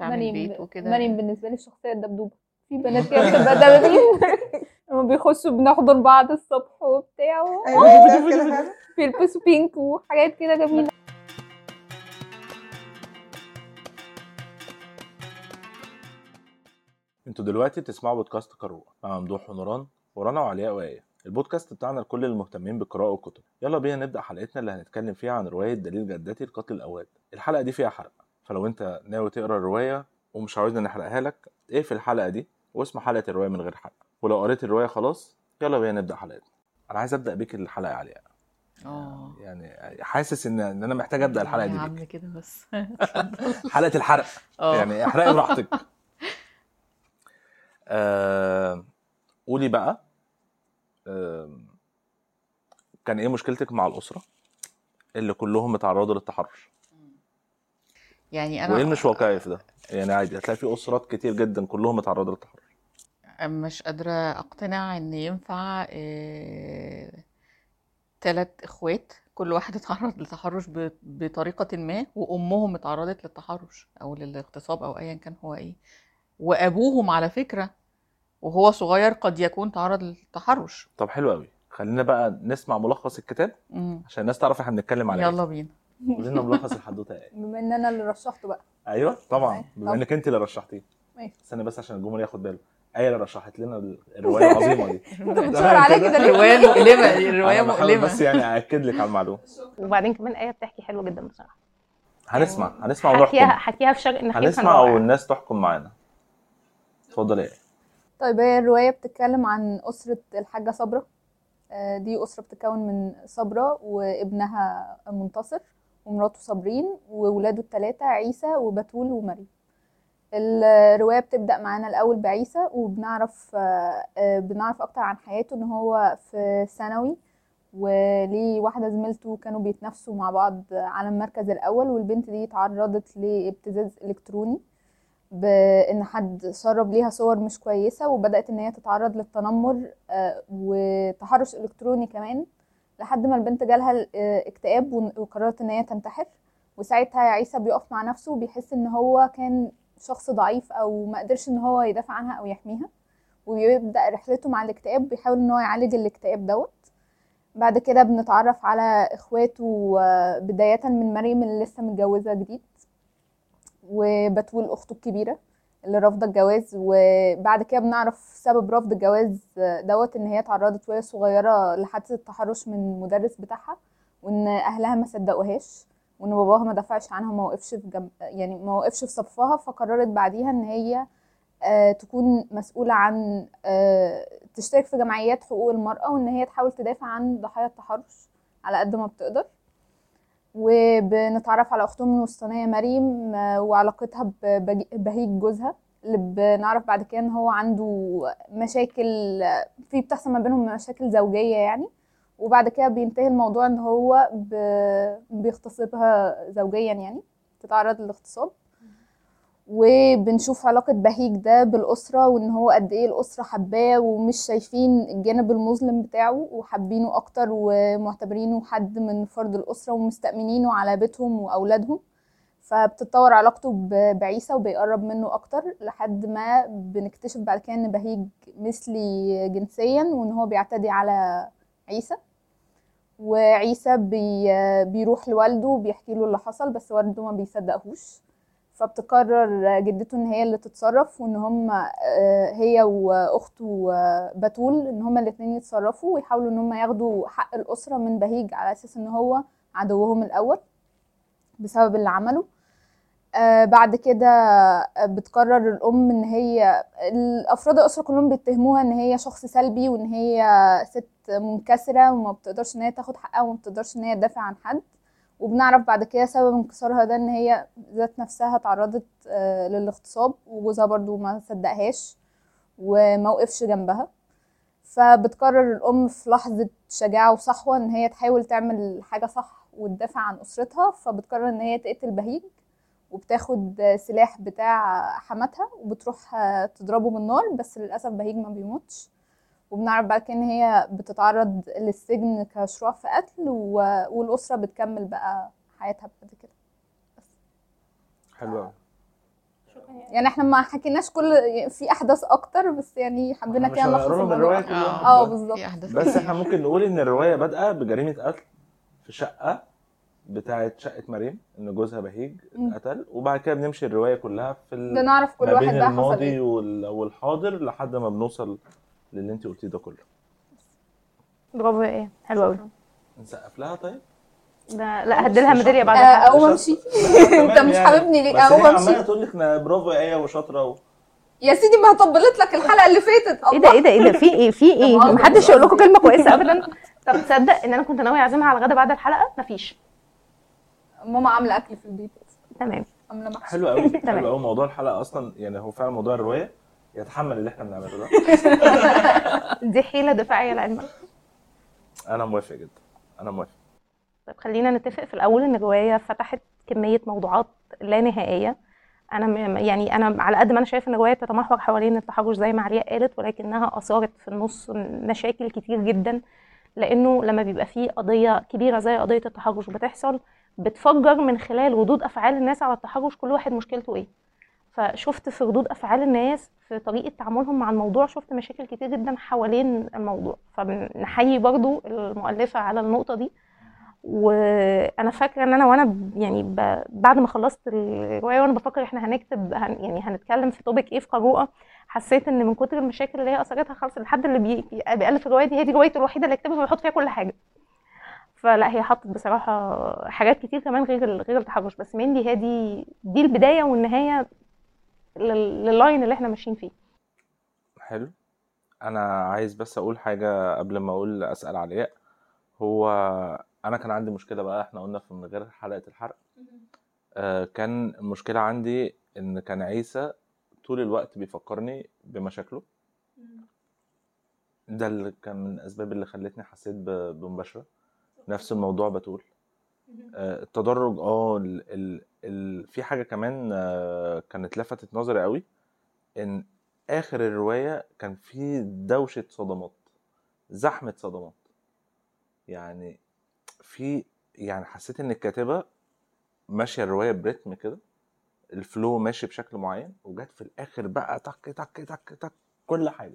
تعمل مريم بيت وكده مريم بالنسبه لي الشخصيه الدبدوبه في بنات كده بتبقى دبابين لما بيخشوا بنحضن بعض الصبح وبتاع ايوه كده فعلا بيلبسوا بينك وحاجات كده جميله انتوا دلوقتي بتسمعوا بودكاست قراءة مع ممدوح ونوران ورنا وعلياء وآية البودكاست بتاعنا لكل المهتمين بالقراءة والكتب يلا بينا نبدأ حلقتنا اللي هنتكلم فيها عن رواية دليل جدتي لقتل الأواد الحلقة دي فيها حرق فلو انت ناوي تقرا الرواية ومش عاوزنا نحرقها لك اقفل الحلقة دي واسمع حلقة الرواية من غير حرق ولو قريت الرواية خلاص يلا بينا نبدأ حلقتنا انا عايز ابدأ بيك الحلقة يا علياء اه يعني حاسس ان ان انا محتاج ابدأ الحلقة يا دي عم بيك كده بس حلقة الحرق اه يعني احرقي براحتك آه، قولي بقى آه، كان ايه مشكلتك مع الاسره اللي كلهم اتعرضوا للتحرش يعني انا وايه مش واقعي في ده يعني عادي هتلاقي في اسرات كتير جدا كلهم اتعرضوا للتحرش مش قادرة أقتنع إن ينفع آه، تلات إخوات كل واحد اتعرض للتحرش ب- بطريقة ما وأمهم اتعرضت للتحرش أو للاغتصاب أو أيا كان هو إيه وأبوهم على فكرة وهو صغير قد يكون تعرض للتحرش طب حلو قوي خلينا بقى نسمع ملخص الكتاب مم. عشان الناس تعرف احنا بنتكلم على يلا ايه بينا قولي لنا ملخص الحدوته ايه بما ان انا اللي رشحته بقى ايوه طبعا طيب. بما انك انت اللي رشحتيه ماشي. استنى بس عشان الجمهور ياخد باله ايه اللي رشحت لنا الروايه العظيمه دي انت بتشاور عليا كده ليه؟ الرواية مؤلمة الرواية انا بحاول مؤلمة بس يعني اكد لك على المعلومه وبعدين كمان آية بتحكي حلو جدا بصراحة هنسمع هنسمع حكيها ونحكم حكيها في شرق نخيل هنسمع والناس تحكم معانا اتفضلي ايه طيب هي الرواية بتتكلم عن أسرة الحاجة صبرة آه، دي أسرة بتتكون من صبرة وابنها منتصر ومراته صابرين وولاده الثلاثة عيسى وبتول ومريم الرواية بتبدأ معانا الأول بعيسى وبنعرف آه، آه، بنعرف أكتر عن حياته إن هو في ثانوي وليه واحدة زميلته كانوا بيتنافسوا مع بعض على المركز الأول والبنت دي تعرضت لابتزاز إلكتروني بان حد سرب ليها صور مش كويسه وبدات ان هي تتعرض للتنمر آه، وتحرش الكتروني كمان لحد ما البنت جالها ال- آه، اكتئاب ون- وقررت ان هي تنتحر وساعتها عيسى بيقف مع نفسه وبيحس ان هو كان شخص ضعيف او ما قدرش ان هو يدافع عنها او يحميها وبيبدا رحلته مع الاكتئاب بيحاول ان هو يعالج الاكتئاب دوت بعد كده بنتعرف على اخواته آه، بدايه من مريم اللي لسه متجوزه جديد وبتول اخته الكبيره اللي رافضه الجواز وبعد كده بنعرف سبب رفض الجواز دوت ان هي اتعرضت وهي صغيره لحادثه تحرش من المدرس بتاعها وان اهلها ما صدقوهاش وان باباها ما دافعش عنها وما وقفش في جنب يعني ما وقفش في صفها فقررت بعديها ان هي آه، تكون مسؤوله عن آه، تشترك في جمعيات حقوق المراه وان هي تحاول تدافع عن ضحايا التحرش على قد ما بتقدر وبنتعرف على اختهم الوسطانيه مريم آه، وعلاقتها ببهيج جوزها اللي بنعرف بعد كده ان هو عنده مشاكل آه، في بتحصل ما بينهم مشاكل زوجيه يعني وبعد كده بينتهي الموضوع ان هو ب- بيغتصبها زوجيا يعني تتعرض للاغتصاب وبنشوف علاقة بهيج ده بالأسرة وإن هو قد إيه الأسرة حباه ومش شايفين الجانب المظلم بتاعه وحابينه أكتر ومعتبرينه حد من فرد الأسرة ومستأمنينه على بيتهم وأولادهم فبتتطور علاقته ب- بعيسى وبيقرب منه أكتر لحد ما بنكتشف بعد كده إن بهيج مثلي جنسيا وإن هو بيعتدي على عيسى وعيسى بي بيروح لوالده وبيحكي له اللي حصل بس والده ما بيصدقهوش فبتقرر جدته ان هي اللي تتصرف وان هم هي واخته آه، بتول ان هم الاثنين يتصرفوا ويحاولوا ان هم ياخدوا حق الاسره من بهيج على اساس ان هو عدوهم الاول بسبب اللي عمله آه بعد كده بتقرر الام ان هي الافراد الاسره كلهم بيتهموها ان هي شخص سلبي وان هي ست منكسره وما بتقدرش ان هي تاخد حقها وما بتقدرش ان هي تدافع عن حد وبنعرف بعد كده سبب انكسارها ده ان هي ذات نفسها تعرضت آه، للاغتصاب وجوزها برضو ما صدقهاش وما وقفش جنبها فبتقرر الام في لحظه شجاعه وصحوه ان هي تحاول تعمل حاجه صح وتدافع عن اسرتها فبتقرر ان هي تقتل بهيج وبتاخد آه، سلاح بتاع حماتها وبتروح آه، تضربه بالنار بس للاسف بهيج ما بيموتش وبنعرف بعد كده ان هي بتتعرض للسجن كشروع في قتل و... والاسره بتكمل بقى حياتها بعد كده حلو قوي شكرا يعني احنا ما حكيناش كل في احداث اكتر بس يعني حبينا مش كده هنقرا نلخص لهم الموضوع الرواية كلها. اه بالظبط في احداث بس كتير. احنا ممكن نقول ان الروايه بادئه بجريمه قتل في شقه بتاعه شقه مريم ان جوزها بهيج مم. اتقتل وبعد كده بنمشي الروايه كلها في ال... بنعرف كل ما واحد بين بقى حصل الماضي ايه وال... والحاضر لحد ما بنوصل للي انت قلتيه ده كله برافو ايه حلو قوي نسقف لها طيب ده لا هديلها ميداليه بعد آه، الحلقه اقوم امشي انت مش حاببني ليه بس اقوم هي امشي عماله تقول لك إن برافو يا ايه وشاطره و... يا سيدي ما طبلت لك الحلقه اللي فاتت ايه ده ايه ده ايه ده في ايه في ايه مؤاخذة. محدش يقول لكم كلمه كويسه ابدا طب تصدق ان انا كنت ناويه اعزمها على الغدا بعد الحلقه مفيش ماما عامله اكل في البيت تمام عامله محشي حلو قوي تمام. حلو قوي موضوع الحلقه اصلا يعني هو فعلا موضوع الروايه يتحمل اللي احنا بنعمله ده دي حيله دفاعيه لعلمك انا موافق جدا انا موافق طيب خلينا نتفق في الاول ان الروايه فتحت كميه موضوعات لا نهائيه انا م- يعني انا على قد ما انا شايف ان الروايه بتتمحور حوالين التحرش زي ما علياء قالت ولكنها اثارت في النص مشاكل كتير جدا لانه لما بيبقى فيه قضيه كبيره زي قضيه التحرش بتحصل بتفجر من خلال ردود افعال الناس على التحرش كل واحد مشكلته ايه فشفت في ردود افعال الناس في طريقه تعاملهم مع الموضوع شفت مشاكل كتير جدا حوالين الموضوع فبنحيي برضو المؤلفه على النقطه دي وانا فاكره ان انا وانا ب- يعني ب... بعد ما خلصت الروايه وانا بفكر احنا هنكتب هن... يعني هنتكلم في توبيك ايه في قراءه حسيت ان من كتر المشاكل اللي هي اثرتها خلاص الحد اللي بي... بيالف الروايه دي هي دي روايته الوحيده اللي يكتبها ويحط فيها كل حاجه فلا هي حطت بصراحه حاجات كتير كمان غير ال- غير التحرش بس مينلي هي دي دي البدايه والنهايه لل... لللاين اللي احنا ماشيين فيه حلو انا عايز بس اقول حاجه قبل ما اقول اسال علياء هو انا كان عندي مشكله بقى احنا قلنا في من غير حلقه الحرق آه كان المشكله عندي ان كان عيسى طول الوقت بيفكرني بمشاكله ده اللي كان من الاسباب اللي خلتني حسيت ب- بمباشره نفس الموضوع بتقول آه التدرج اه ال ال ال في حاجه كمان آه كانت لفتت نظري قوي ان اخر الروايه كان في دوشه صدمات زحمه صدمات يعني في يعني حسيت ان الكاتبه ماشيه الروايه بريتم كده الفلو ماشي بشكل معين وجت في الاخر بقى تك تك تك تك كل حاجه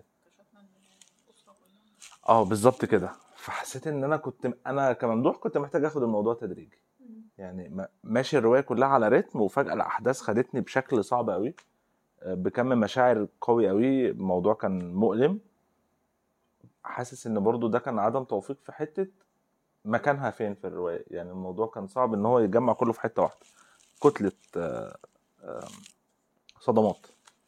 اه بالظبط كده فحسيت ان انا كنت انا كممدوح كنت محتاج اخد الموضوع تدريجي يعني ما- ماشي الروايه كلها على رتم وفجاه الاحداث خدتني بشكل صعب قوي آه، بكم مشاعر قوي قوي الموضوع كان مؤلم حاسس ان برضو ده كان عدم توفيق في حته مكانها فين في الروايه يعني الموضوع كان صعب ان هو يتجمع كله في حته واحده كتله آه، آه، صدمات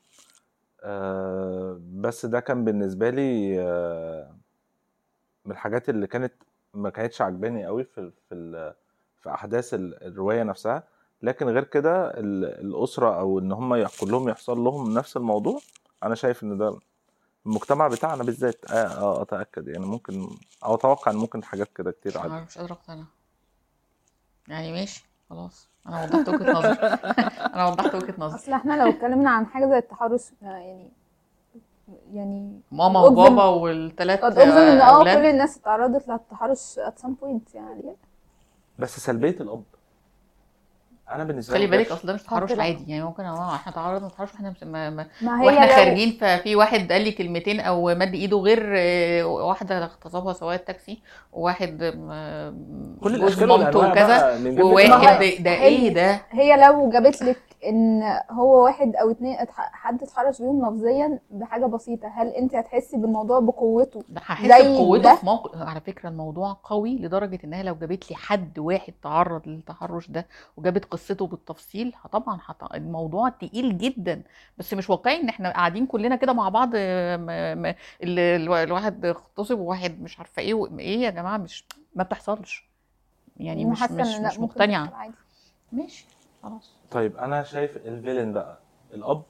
آه، بس ده كان بالنسبه لي آه، من الحاجات اللي كانت ما كانتش عجباني قوي في في ال- في احداث ال- الروايه نفسها لكن غير كده ال- الاسره او ان هم يح- كلهم يحصل لهم نفس الموضوع انا شايف ان ده المجتمع بتاعنا بالذات اه, آه اتاكد يعني ممكن او اتوقع ان ممكن حاجات كده كتير مش عادي عارف مش قادرة اقتنع يعني ماشي خلاص انا وضحت وجهة نظري انا وضحت وجهة نظري اصل احنا لو اتكلمنا عن حاجه زي التحرش آه، يعني يعني ماما قد أجزم- وبابا والثلاث قد اجزم ان اه كل اولاد الناس اتعرضت للتحرش at some point يعني بس سلبيه الاب انا بالنسبه خلي لي بالك ده- اصل ده مش تحرش طبعاً. عادي يعني ممكن اه احنا تعرضنا للتحرش واحنا مس- ما ما ما هي واحنا لو- خارجين ففي واحد قال لي كلمتين او مد ايده غير آه، واحده اغتصبها سواق التاكسي وواحد آه، كل جوز الاشكال مامته والانواع وكذا بقى من جنب وواحد ما هو- ده, ده هي- ايه ده هي لو جابت لك ان هو واحد او اتنين اتح- حد اتحرش بيهم لفظيا بحاجه بسيطه هل انت هتحسي بالموضوع بقوته ده هحس زي بقوته ده. في موقف على فكره الموضوع قوي لدرجه انها لو جابت لي حد واحد تعرض للتحرش ده وجابت قصته بالتفصيل ه- طبعا هت- الموضوع تقيل جدا بس مش واقعي ان احنا قاعدين كلنا كده مع بعض آه، م- م- ال- الو- الواحد اغتصب وواحد مش عارفه ايه و- ايه يا جماعه مش ما بتحصلش يعني أنا مش حاسة مش إن لا، مش ممكن مقتنعه تحصل عادي. ماشي خلاص طيب انا شايف الفيلن بقى الاب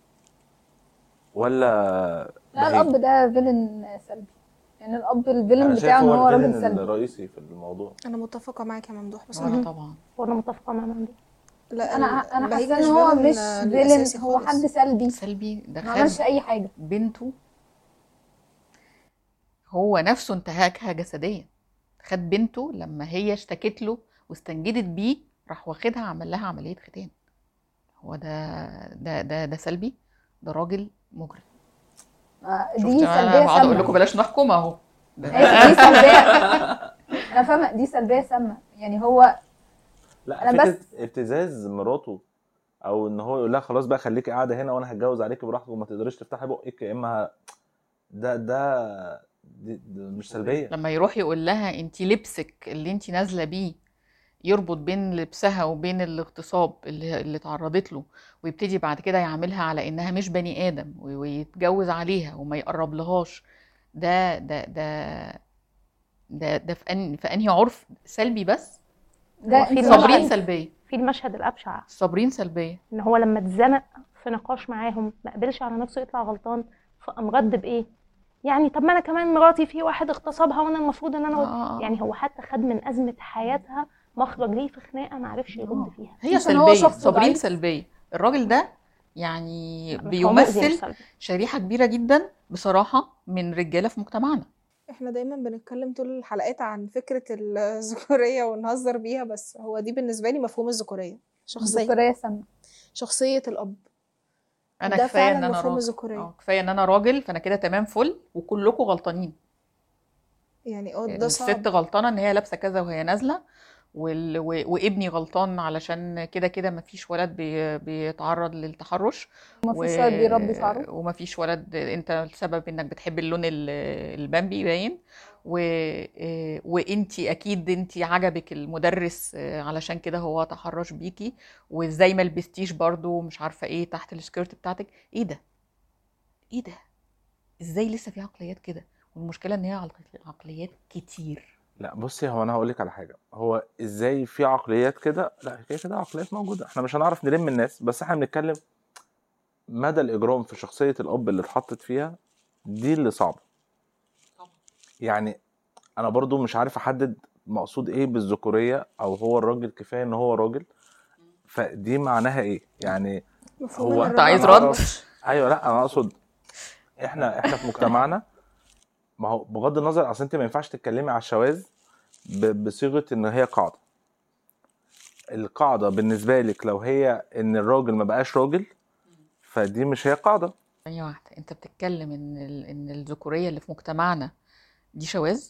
ولا لا بهيج؟ الاب ده فيلن سلبي يعني الاب الفيلن انا شايف بتاعه ان هو هو راجل الفيلن سلبي الرئيسي في الموضوع انا متفقه معاك يا ممدوح وانا بصراحه طبعا وانا متفقه مع ممدوح لا انا انا بهيج حاسه ان هو فيلن مش الأساسي فيلن هو خالص. حد سلبي سلبي ده ما عملش خد اي حاجه بنته هو نفسه انتهكها جسديا خد بنته لما هي اشتكت له واستنجدت بيه راح واخدها عمل لها عملية ختان هو ده ده ده ده سلبي ده راجل مجرم آه، شفت دي انا سلبيه بقعد اقول لكم سامه بلاش نحكم اهو ده- أيوة، دي سلبيه انا فاهمه دي سلبيه سامه يعني هو لا أنا فكره بس- ابتزاز مراته او ان هو يقول لها خلاص بقى خليكي قاعده هنا وانا هتجوز عليكي براحتك وما تقدريش تفتحي بقك يا اما ه- ده ده دي دي مش سلبيه لما يروح يقول لها انت لبسك اللي انت نازله بيه يربط بين لبسها وبين الاغتصاب اللي, اللي اتعرضت له ويبتدي بعد كده يعاملها على انها مش بني ادم وي- ويتجوز عليها وما يقرب لهاش ده ده ده ده ده في أن في انهي عرف سلبي بس ده هو في انت المشهد- صابرين صابرين سلبيه في المشهد الابشع صابرين سلبيه ان هو لما اتزنق في نقاش معاهم ما قبلش على نفسه يطلع غلطان فقام رد بايه يعني طب ما انا كمان مراتي في واحد اغتصبها وانا المفروض ان انا آه. يعني هو حتى خد من ازمه حياتها مخرج ليه في خناقه ما عرفش يرد فيها هي عشان هو سلبيه شخص صابرين ضعيف. سلبيه الراجل ده يعني مش هو مؤذي، مش بيمثل سلبي. شريحه كبيره جدا بصراحه من رجاله في مجتمعنا احنا دايما بنتكلم طول الحلقات عن فكرة الذكورية ونهزر بيها بس هو دي بالنسبة لي مفهوم الذكورية شخصية ذكوريه سامه شخصية الأب انا ده كفايه ان فعلا انا مفهوم راجل الذكورية. اه كفايه ان انا راجل فانا كده تمام فل وكلكم غلطانين يعني اه ده صعب الست غلطانه ان هي لابسه كذا وهي نازله وال... و... وابني غلطان علشان كده كده مفيش ولد بي... بيتعرض للتحرش ومفيش ولد بيربي شعره ومفيش ولد انت السبب انك بتحب اللون ال- البامبي باين و... آه، وانتي اكيد انتي عجبك المدرس آه، علشان كده هو تحرش بيكي وازاي ما لبستيش برضو مش عارفه ايه تحت السكيرت بتاعتك ايه ده ايه ده ازاي لسه في عقليات كده والمشكله ان هي عقل- عقليات كتير لا بصي هو انا هقول لك على حاجه هو ازاي في عقليات كده لا كده كده عقليات موجوده احنا مش هنعرف نلم الناس بس احنا بنتكلم مدى الاجرام في شخصيه الاب اللي اتحطت فيها دي اللي صعبه يعني انا برضو مش عارف احدد مقصود ايه بالذكوريه او هو الراجل كفايه ان هو راجل فدي معناها ايه يعني مفهوم هو إن أنت عايز الراجل رد؟ معرفش. ايوه لا انا اقصد احنا احنا في مجتمعنا ما هو بغض النظر اصل انت ما ينفعش تتكلمي على الشواذ ب- بصيغه ان هي قاعده القاعده بالنسبه لك لو هي ان الراجل ما بقاش راجل فدي مش هي قاعده ثانيه واحده انت بتتكلم ان ال... ان الذكوريه اللي في مجتمعنا دي شواذ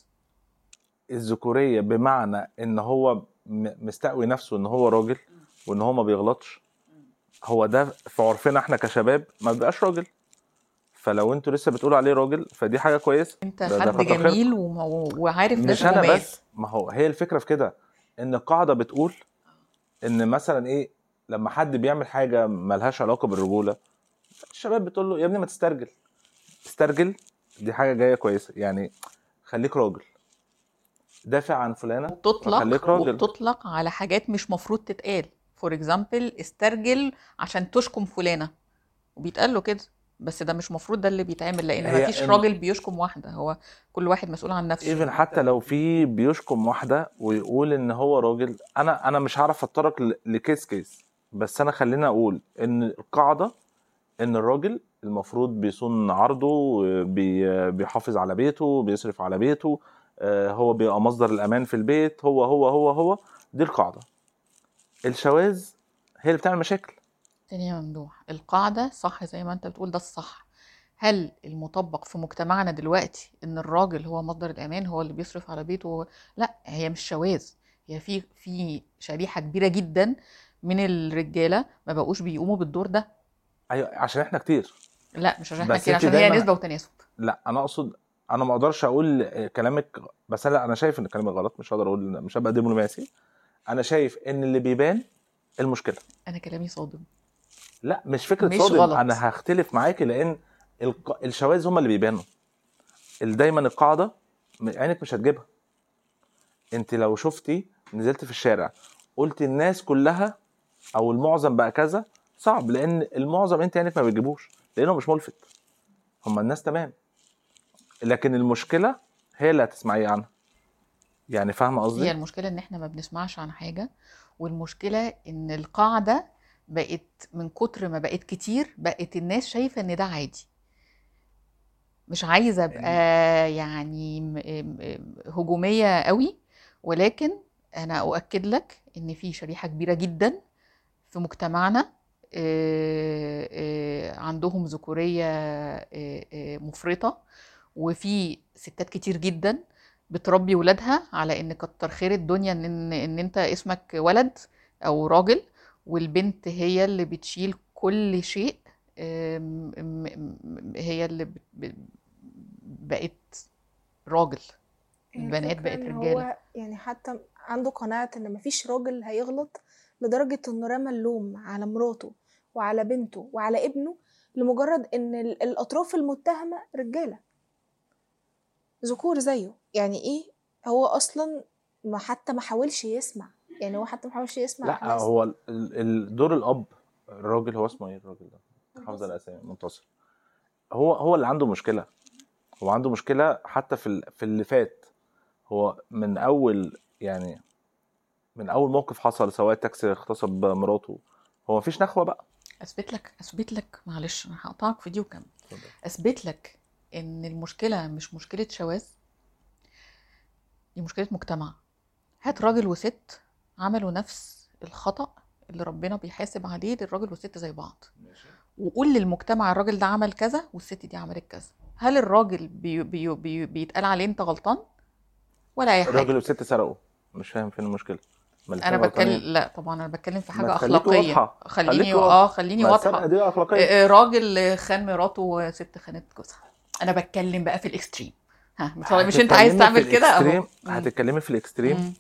الذكوريه بمعنى ان هو م- مستقوي نفسه ان هو راجل وان هو ما بيغلطش هو ده في عرفنا احنا كشباب ما بيبقاش راجل فلو انتوا لسه بتقولوا عليه راجل فدي حاجه كويسه انت ده- ده حد كتر خيركم. جميل وم... وعارف ده مش انا اسمه بس ما هو هي الفكره في كده ان القاعده بتقول ان مثلا ايه لما حد بيعمل حاجه ملهاش علاقه بالرجوله الشباب بتقول له يا ابني ما تسترجل تسترجل دي حاجه جايه كويسه يعني خليك راجل دافع عن فلانه خليك بتطلق راجل. وبتطلق على حاجات مش مفروض تتقال فور اكزامبل استرجل عشان تشكم فلانه وبيتقال له كده بس ده مش مفروض ده اللي بيتعمل لان هي مفيش إن- راجل بيشكم واحده هو كل واحد مسؤول عن نفسه ايفن حتى لو في بيشكم واحده ويقول ان هو راجل انا انا مش هعرف اتطرق ل- لكيس كيس بس انا خلينا اقول ان القاعده ان الراجل المفروض بيصون عرضه بي بيحافظ على بيته بيصرف على بيته آه، هو بيبقى مصدر الامان في البيت هو هو هو هو دي القاعده الشواذ هي اللي بتعمل مشاكل تاني يا ممدوح القاعدة صح زي ما انت بتقول ده الصح هل المطبق في مجتمعنا دلوقتي ان الراجل هو مصدر الامان هو اللي بيصرف على بيته هو... لا هي مش شواذ هي في في شريحة كبيرة جدا من الرجالة ما بقوش بيقوموا بالدور ده ايوه عشان احنا كتير لا مش عشان احنا بس كتير انت عشان هي دايما- نسبة وتناسب لا انا اقصد انا ما اقدرش اقول كلامك بس انا انا شايف ان كلامك غلط مش هقدر اقول مش هبقى دبلوماسي انا شايف ان اللي بيبان المشكله انا كلامي صادم لا مش فكره مش صادم غلط. انا هختلف معاكي لان الق... الشواذ هم اللي بيبانوا ال- دايما القاعده م- عينك مش هتجيبها انت لو شفتي نزلت في الشارع قلت الناس كلها او المعظم بقى كذا صعب لان المعظم انت عينك ما بتجيبوش لانه مش ملفت هم الناس تمام لكن المشكله هي اللي هتسمعي عنها يعني فاهمه هي قصدي المشكلة ان احنا ما بنسمعش عن حاجة والمشكلة ان القاعدة بقت من كتر ما بقت كتير بقت الناس شايفة ان ده عادي مش عايزة ابقى يعني م- م- هجومية قوي ولكن انا اؤكد لك ان في شريحة كبيرة جدا في مجتمعنا آه، آه، عندهم ذكورية آه، آه، مفرطة وفي ستات كتير جدا بتربي ولادها على ان كتر خير الدنيا ان ان إن انت اسمك ولد او راجل والبنت هي اللي بتشيل كل شيء آم، م- م- هي اللي بت- ب- بقت راجل هي البنات الفكرة بقت إن رجالة هو يعني حتى عنده قناعة ان مفيش راجل هيغلط لدرجة انه رمى اللوم على مراته وعلى بنته وعلى ابنه لمجرد ان ال- الاطراف المتهمة رجالة ذكور زيه يعني ايه هو اصلا ما حتى ما حاولش يسمع يعني هو حتى ما حاولش يسمع لا ناس هو ال- ال- دور الاب الراجل هو اسمه ايه الراجل ده حافظ الاسامي منتصر هو هو اللي عنده مشكله هو عنده مشكله حتى في ال- في اللي فات هو من اول يعني من اول موقف حصل سواء التاكسي اغتصب مراته هو مفيش نخوه بقى اثبت لك اثبت لك معلش انا هقطعك في دي وكمل اتفضل. اثبت لك ان المشكله مش مشكله شواذ دي مشكله مجتمع هات راجل وست عملوا نفس الخطأ اللي ربنا بيحاسب عليه للراجل والست زي بعض وقول للمجتمع الراجل ده عمل كذا والست دي عملت كذا هل الراجل بي بي بي بيتقال عليه انت غلطان ولا اي حاجه الراجل والست سرقوا مش فاهم فين المشكله ما الاتنين انا بتكلم غلطانين. لا طبعا انا بتكلم في ما حاجه تخليكي اخلاقيه واضحة. خليني خليكي اه خليني ما السرقه واضحه دي اخلاقيه آه، راجل خان مراته وست خانت جوزها انا بتكلم بقى في الاكستريم ها مش مش انت عايز هتتكلمي تعمل في كده اهو الإكستريم- مم. هتتكلمي في الاكستريم مم.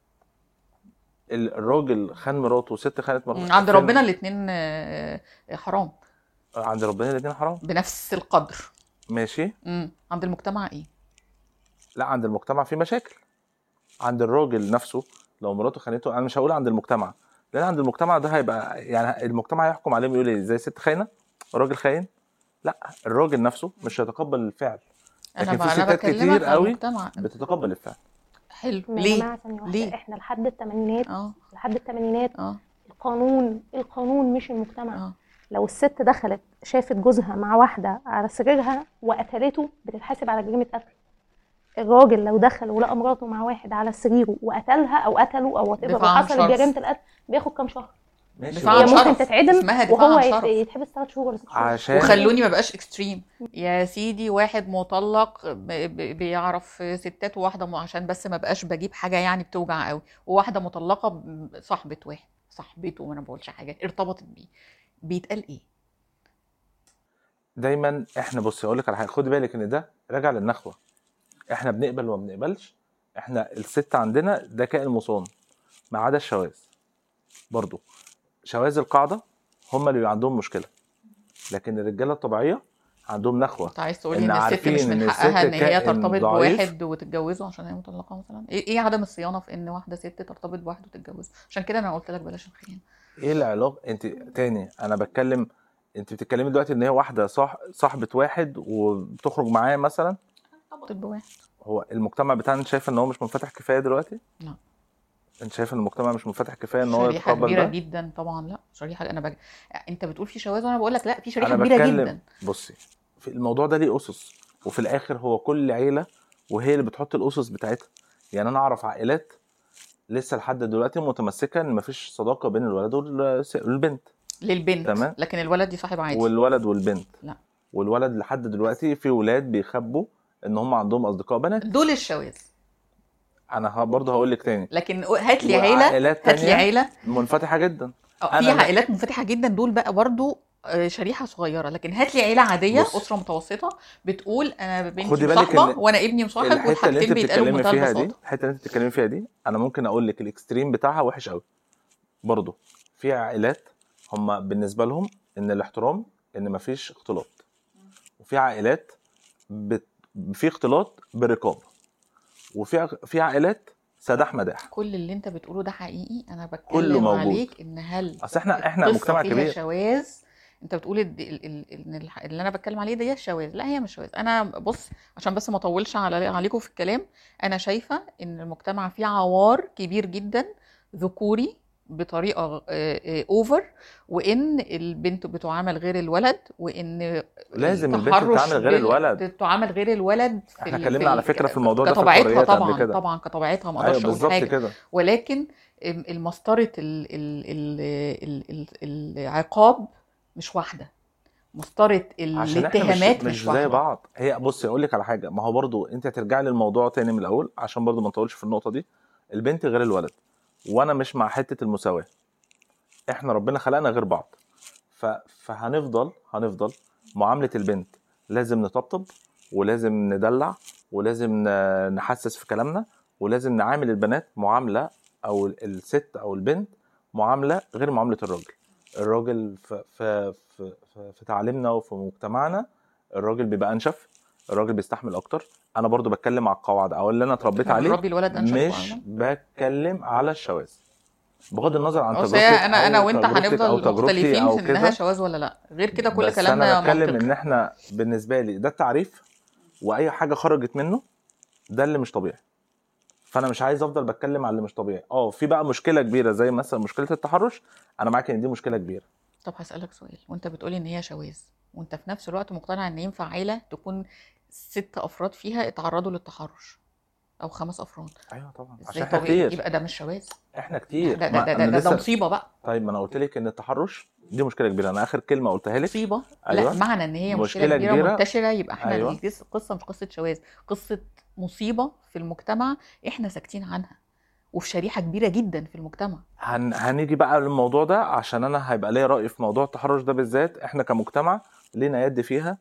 الراجل خان مراته والست خانت مم. مراته عند فين- ربنا الاثنين حرام عند ربنا الاثنين حرام بنفس القدر ماشي مم. عند المجتمع ايه لا عند المجتمع في مشاكل عند الراجل نفسه لو مراته خانته انا مش هقول عند المجتمع لان عند المجتمع ده هيبقى يعني المجتمع هيحكم عليهم يقول ايه زي ست خاينه راجل خاين لا الراجل نفسه مش هيتقبل الفعل انا لكن ما في انا ستات بكلمك كتير على قوي المجتمع بتتقبل الفعل حلو ما يا ليه جماعة ثانية واحدة ليه احنا لحد الثمانينات اه لحد الثمانينات اه القانون القانون مش المجتمع اه لو الست دخلت شافت جوزها مع واحدة على سريرها وقتلته بتتحاسب على جريمة قتل الراجل لو دخل ولقى مراته مع واحد على سريره وقتلها او قتله او وات دفاع عن حصلت شرف. جريمة القتل بياخد كام شهر ماشي دفاع هي عن بس ممكن شرف. تتعدم اسمها دفاع وهو عن يت- شرف. يتحبس ثلاث شهور ولا ست شهور عشان وخلوني ما بقاش اكستريم يا سيدي واحد مطلق ب- ب- بيعرف ستات وواحده م- عشان بس ما بقاش بجيب حاجه يعني بتوجع قوي وواحده مطلقه ب- صاحبه واحد صاحبته وانا ما بقولش حاجه ارتبطت بيه بيتقال ايه دايما احنا بصي اقول لك على حاجه خدي بالك ان ده راجع للنخوه احنا بنقبل وما بنقبلش احنا الست عندنا ده كائن مصان ما عدا الشواذ برضو شواذ القاعده هم اللي بيبقى عندهم مشكله لكن الرجاله الطبيعيه عندهم نخوه انت عايز تقولي إن ان الست مش عارفين إن من حقها ان الست هي كائن ترتبط ضعيف. بواحد وتتجوزه عشان هي مطلقه مثلا ايه إيه عدم الصيانه في ان واحده ست ترتبط بواحد وتتجوزه عشان كده انا قلت لك بلاش الخيانه ايه العلاقه انت تاني انا بتكلم انت بتتكلمي دلوقتي ان هي واحده صاح... صاحبه واحد وبتخرج معاه مثلا ارتبطت بواحد هو المجتمع بتاعنا شايف ان هو مش منفتح كفايه دلوقتي لا. انت شايف ان المجتمع مش منفتح كفايه ان هو شريحه يتقبل كبيره ده جدا طبعا لا شريحه انا بج... انت بتقول في شواذ وانا بقول لك لا في شريحه انا كبيره بتكلم جدا بصي في الموضوع ده ليه اسس وفي الاخر هو كل عيله وهي اللي بتحط الاسس بتاعتها يعني انا اعرف عائلات لسه لحد دلوقتي متمسكه ان مفيش صداقه بين الولد والس- والبنت للبنت تمام. لكن الولد دي صاحب عادي والولد والبنت لا. والولد لحد دلوقتي في ولاد بيخبوا ان هم عندهم اصدقاء بنات دول الشواذ انا ه- برضه هقول لك تاني لكن هات لي عيله وعائلات هات لي تانية عيله منفتحه جدا آه، أنا في لا. عائلات منفتحه جدا دول بقى برضو آه، شريحه صغيره لكن هات لي عيله عاديه بص. اسره متوسطه بتقول انا بنتي خدي بالك مصاحبه إن وانا ابني مصاحب الحته اللي والحاجتين انت بيتقالوا بتتكلمي بمنتهى فيها دي البساطه الحته اللي انت بتتكلمي فيها دي انا ممكن اقول لك الاكستريم بتاعها وحش قوي برضه في عائلات هم بالنسبه لهم ان الاحترام ان مفيش اختلاط وفي عائلات بت... في اختلاط برقابه وفي ع- في عائلات سداح مداح كل اللي انت بتقوله ده حقيقي انا كله بتكلم موجود. عليك ان هل اصل احنا احنا القصة مجتمع فيها كبير شواذ انت بتقول ال- ال- ال- ان الح- اللي انا بتكلم عليه ده شواذ لا هي مش شواذ انا بص عشان بس ما اطولش على عليكم في الكلام انا شايفه ان المجتمع فيه عوار كبير جدا ذكوري بطريقه اوفر وان البنت بتعامل غير الولد وان لازم البنت التحرش تتعامل غير بال- الولد. تتعامل غير الولد في احنا ال- اتكلمنا في على ال- فكره في الموضوع ده في كطبيعتها الحريات قبل طبعا كده طبعا كطبيعتها ما ايوه اقدرش اقول بالظبط حاجه كده ولكن المسطره ال- ال- ال- ال- ال- العقاب مش واحده مسطره عشان احنا الاتهامات مش, مش, مش واحده زي بعض هي بصي اقول لك على حاجه ما هو برضو انت هترجعي للموضوع تاني من الاول عشان برضو ما نطولش في النقطه دي البنت غير الولد وانا مش مع حته المساواه احنا ربنا خلقنا غير بعض ف... فهنفضل هنفضل معامله البنت لازم نطبطب ولازم ندلع ولازم ن- نحسس في كلامنا ولازم نعامل البنات معامله او الست او البنت معامله غير معامله الراجل الراجل في في في, في, في تعليمنا وفي مجتمعنا الراجل بيبقى انشف الراجل بيستحمل اكتر انا برضو بتكلم على القواعد او اللي انا اتربيت عليه ربي الولد انشف مش وأعلم. بتكلم على الشواذ بغض النظر عن بس تجربتك هي انا انا أو وانت تجربتك أو هنفضل تجربتي مختلفين أو في انها كده. شواذ ولا لا غير كده كل بس كلامنا انا بتكلم منطقي ان احنا بالنسبه لي ده التعريف واي حاجه خرجت منه ده اللي مش طبيعي فانا مش عايز افضل بتكلم على اللي مش طبيعي اه في بقى مشكله كبيره زي مثلا مشكله التحرش انا معاك ان دي مشكله كبيره طب هسألك سؤال وانت بتقولي ان هي شواذ وانت في نفس الوقت مقتنع ان ينفع عيلة تكون ست افراد فيها اتعرضوا للتحرش او خمس افراد ايوه طبعا عشان ازاي احنا طبيعي كتير يبقى ده مش شواذ احنا كتير ده ده ما ده, أنا ده, ده, لسه- ده مصيبة بقى طيب ما انا قلت لك ان التحرش دي مشكله كبيره انا اخر كلمه قلتها لك مصيبة أيوة. لا معنى ان هي مشكلة, مشكلة كبيرة, كبيرة. منتشرة يبقى احنا أيوة. دي قصة مش قصة شواذ قصة مصيبة في المجتمع احنا ساكتين عنها وفي شريحة كبيرة جدا في المجتمع هن... هنيجي بقى للموضوع ده عشان انا هيبقى ليا راي في موضوع التحرش ده بالذات احنا كمجتمع لينا يد فيها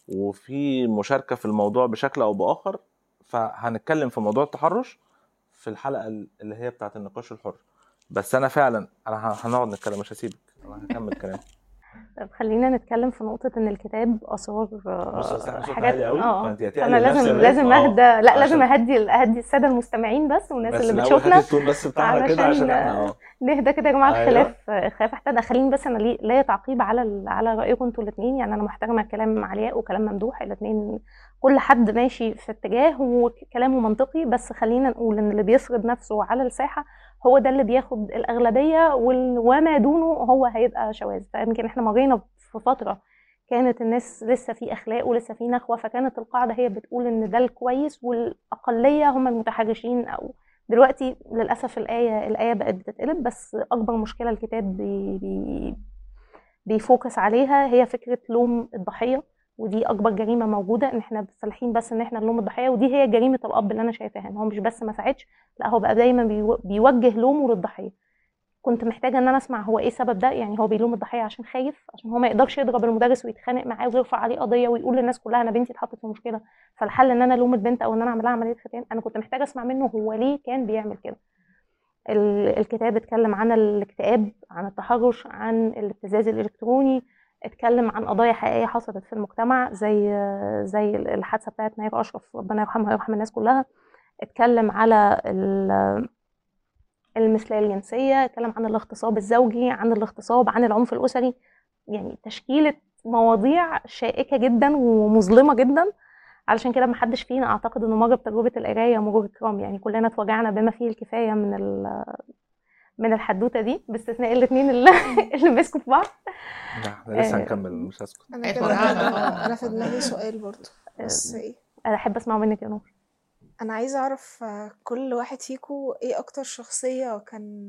وفي مشاركه في الموضوع بشكل او باخر فهنتكلم في موضوع التحرش في الحلقه اللي هي بتاعه النقاش الحر بس انا فعلا انا ه- هنقعد نتكلم مش هسيبك انا هكمل كلام طب خلينا نتكلم في نقطة إن الكتاب أثار آه، بص أصل احنا صوتنا حاجات عالي قوي اه فانت يا فأنا تقلي نفس لازم الريتم، لازم اه. أهدى لا لازم عشان- أهدي أهدي السادة المستمعين بس والناس بس اللي الأول بتشوفنا هات التون بس بتاعنا كده علشان- عشان احنا اه نهدى كده يا جماعه أيوة. الخلاف الخلاف احتدى خليني بس انا ليه ليا تعقيب على ال- على رايكم انتوا الاثنين يعني انا محترمه كلام علياء وكلام ممدوح الاثنين كل حد ماشي في اتجاه وكلامه منطقي بس خلينا نقول ان اللي بيفرض نفسه على الساحه هو ده اللي بياخد الاغلبيه وال- وما دونه هو هيبقى شواذ فيمكن احنا مرينا في فتره كانت الناس لسه في اخلاق ولسه في نخوه فكانت القاعده هي بتقول ان ده الكويس والاقليه هم المتحرشين او دلوقتي للاسف الايه الايه بقت بتتقلب بس اكبر مشكله الكتاب بي بي بيفوكس عليها هي فكره لوم الضحيه ودي اكبر جريمه موجوده ان احنا فالحين بس ان احنا نلوم الضحيه ودي هي جريمه الاب اللي انا شايفاها ان هو مش بس ما ساعدش لا هو بقى دايما بيو- بيوجه لومه للضحيه كنت محتاجه ان انا اسمع هو ايه السبب ده يعني هو بيلوم الضحيه عشان خايف عشان هو ما يقدرش يضرب المدرس ويتخانق معاه ويرفع عليه قضيه ويقول للناس كلها انا بنتي اتحطت في مشكله فالحل ان انا الوم البنت او ان انا اعمل لها عمليه ختان انا كنت محتاجه اسمع منه هو ليه كان بيعمل كده ال- الكتاب اتكلم عن الاكتئاب عن التحرش عن الابتزاز الالكتروني اتكلم عن قضايا حقيقيه حصلت في المجتمع زي زي الحادثه بتاعت ناير اشرف ربنا يرحمها ويرحم الناس كلها اتكلم على ال- المثليه الجنسيه اتكلم عن الاغتصاب الزوجي عن الاغتصاب عن العنف الاسري يعني تشكيله مواضيع شائكه جدا ومظلمه جدا علشان كده محدش فينا اعتقد انه مر بتجربه القرايه مرور الكرام يعني كلنا اتوجعنا بما فيه الكفايه من ال- من الحدوته دي باستثناء الاثنين اللي, اللي مسكوا في بعض لا، احنا لسه آه. هنكمل مش هسكت انا أيوة، كده أنا طبعاً. انا في دماغي سؤال برضو بس ايه انا احب اسمع منك يا نور انا عايزه اعرف آه، كل واحد فيكو ايه اكتر شخصيه كان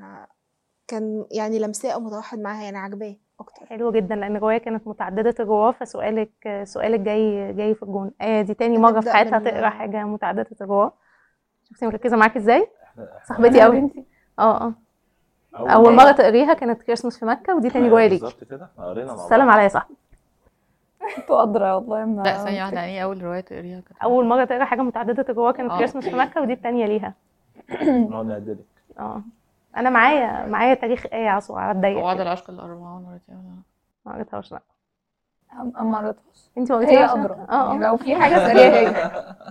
كان يعني لمساه او متوحد معاها يعني عجباه اكتر حلو جدا لان الروايه كانت متعدده الرواة فسؤالك سؤالك جاي جاي في الجون ايه دي تاني مره في هنبدأ حياتها من- تقرا حاجه متعدده الرواة شفتي مركزه معاك ازاي احنا صاحبتي قوي اه اه اول مره تقريها كانت كريسمس في مكه ودي تاني روايه ليكي بالظبط كده احنا قرينا مع بعض سلام عليا يا صاحبي انتوا ادرى والله ما لا ثانية واحدة يعني ايه أول رواية تقريها كانت اول مره تقرا حاجه متعدده الرواة كانت آه، كريسمس في أوكي. مكه ودي التانيه ليها نقعد نعدلك اه انا معايا معايا تاريخ ايه عصو على الضيق وعد كده. العشق الأربعون مرتين ولا لا؟ ما قريتهاش لا ما قريتهاش انت ما هي قريتيهاش ادرى اه اه لو في حاجه اساليها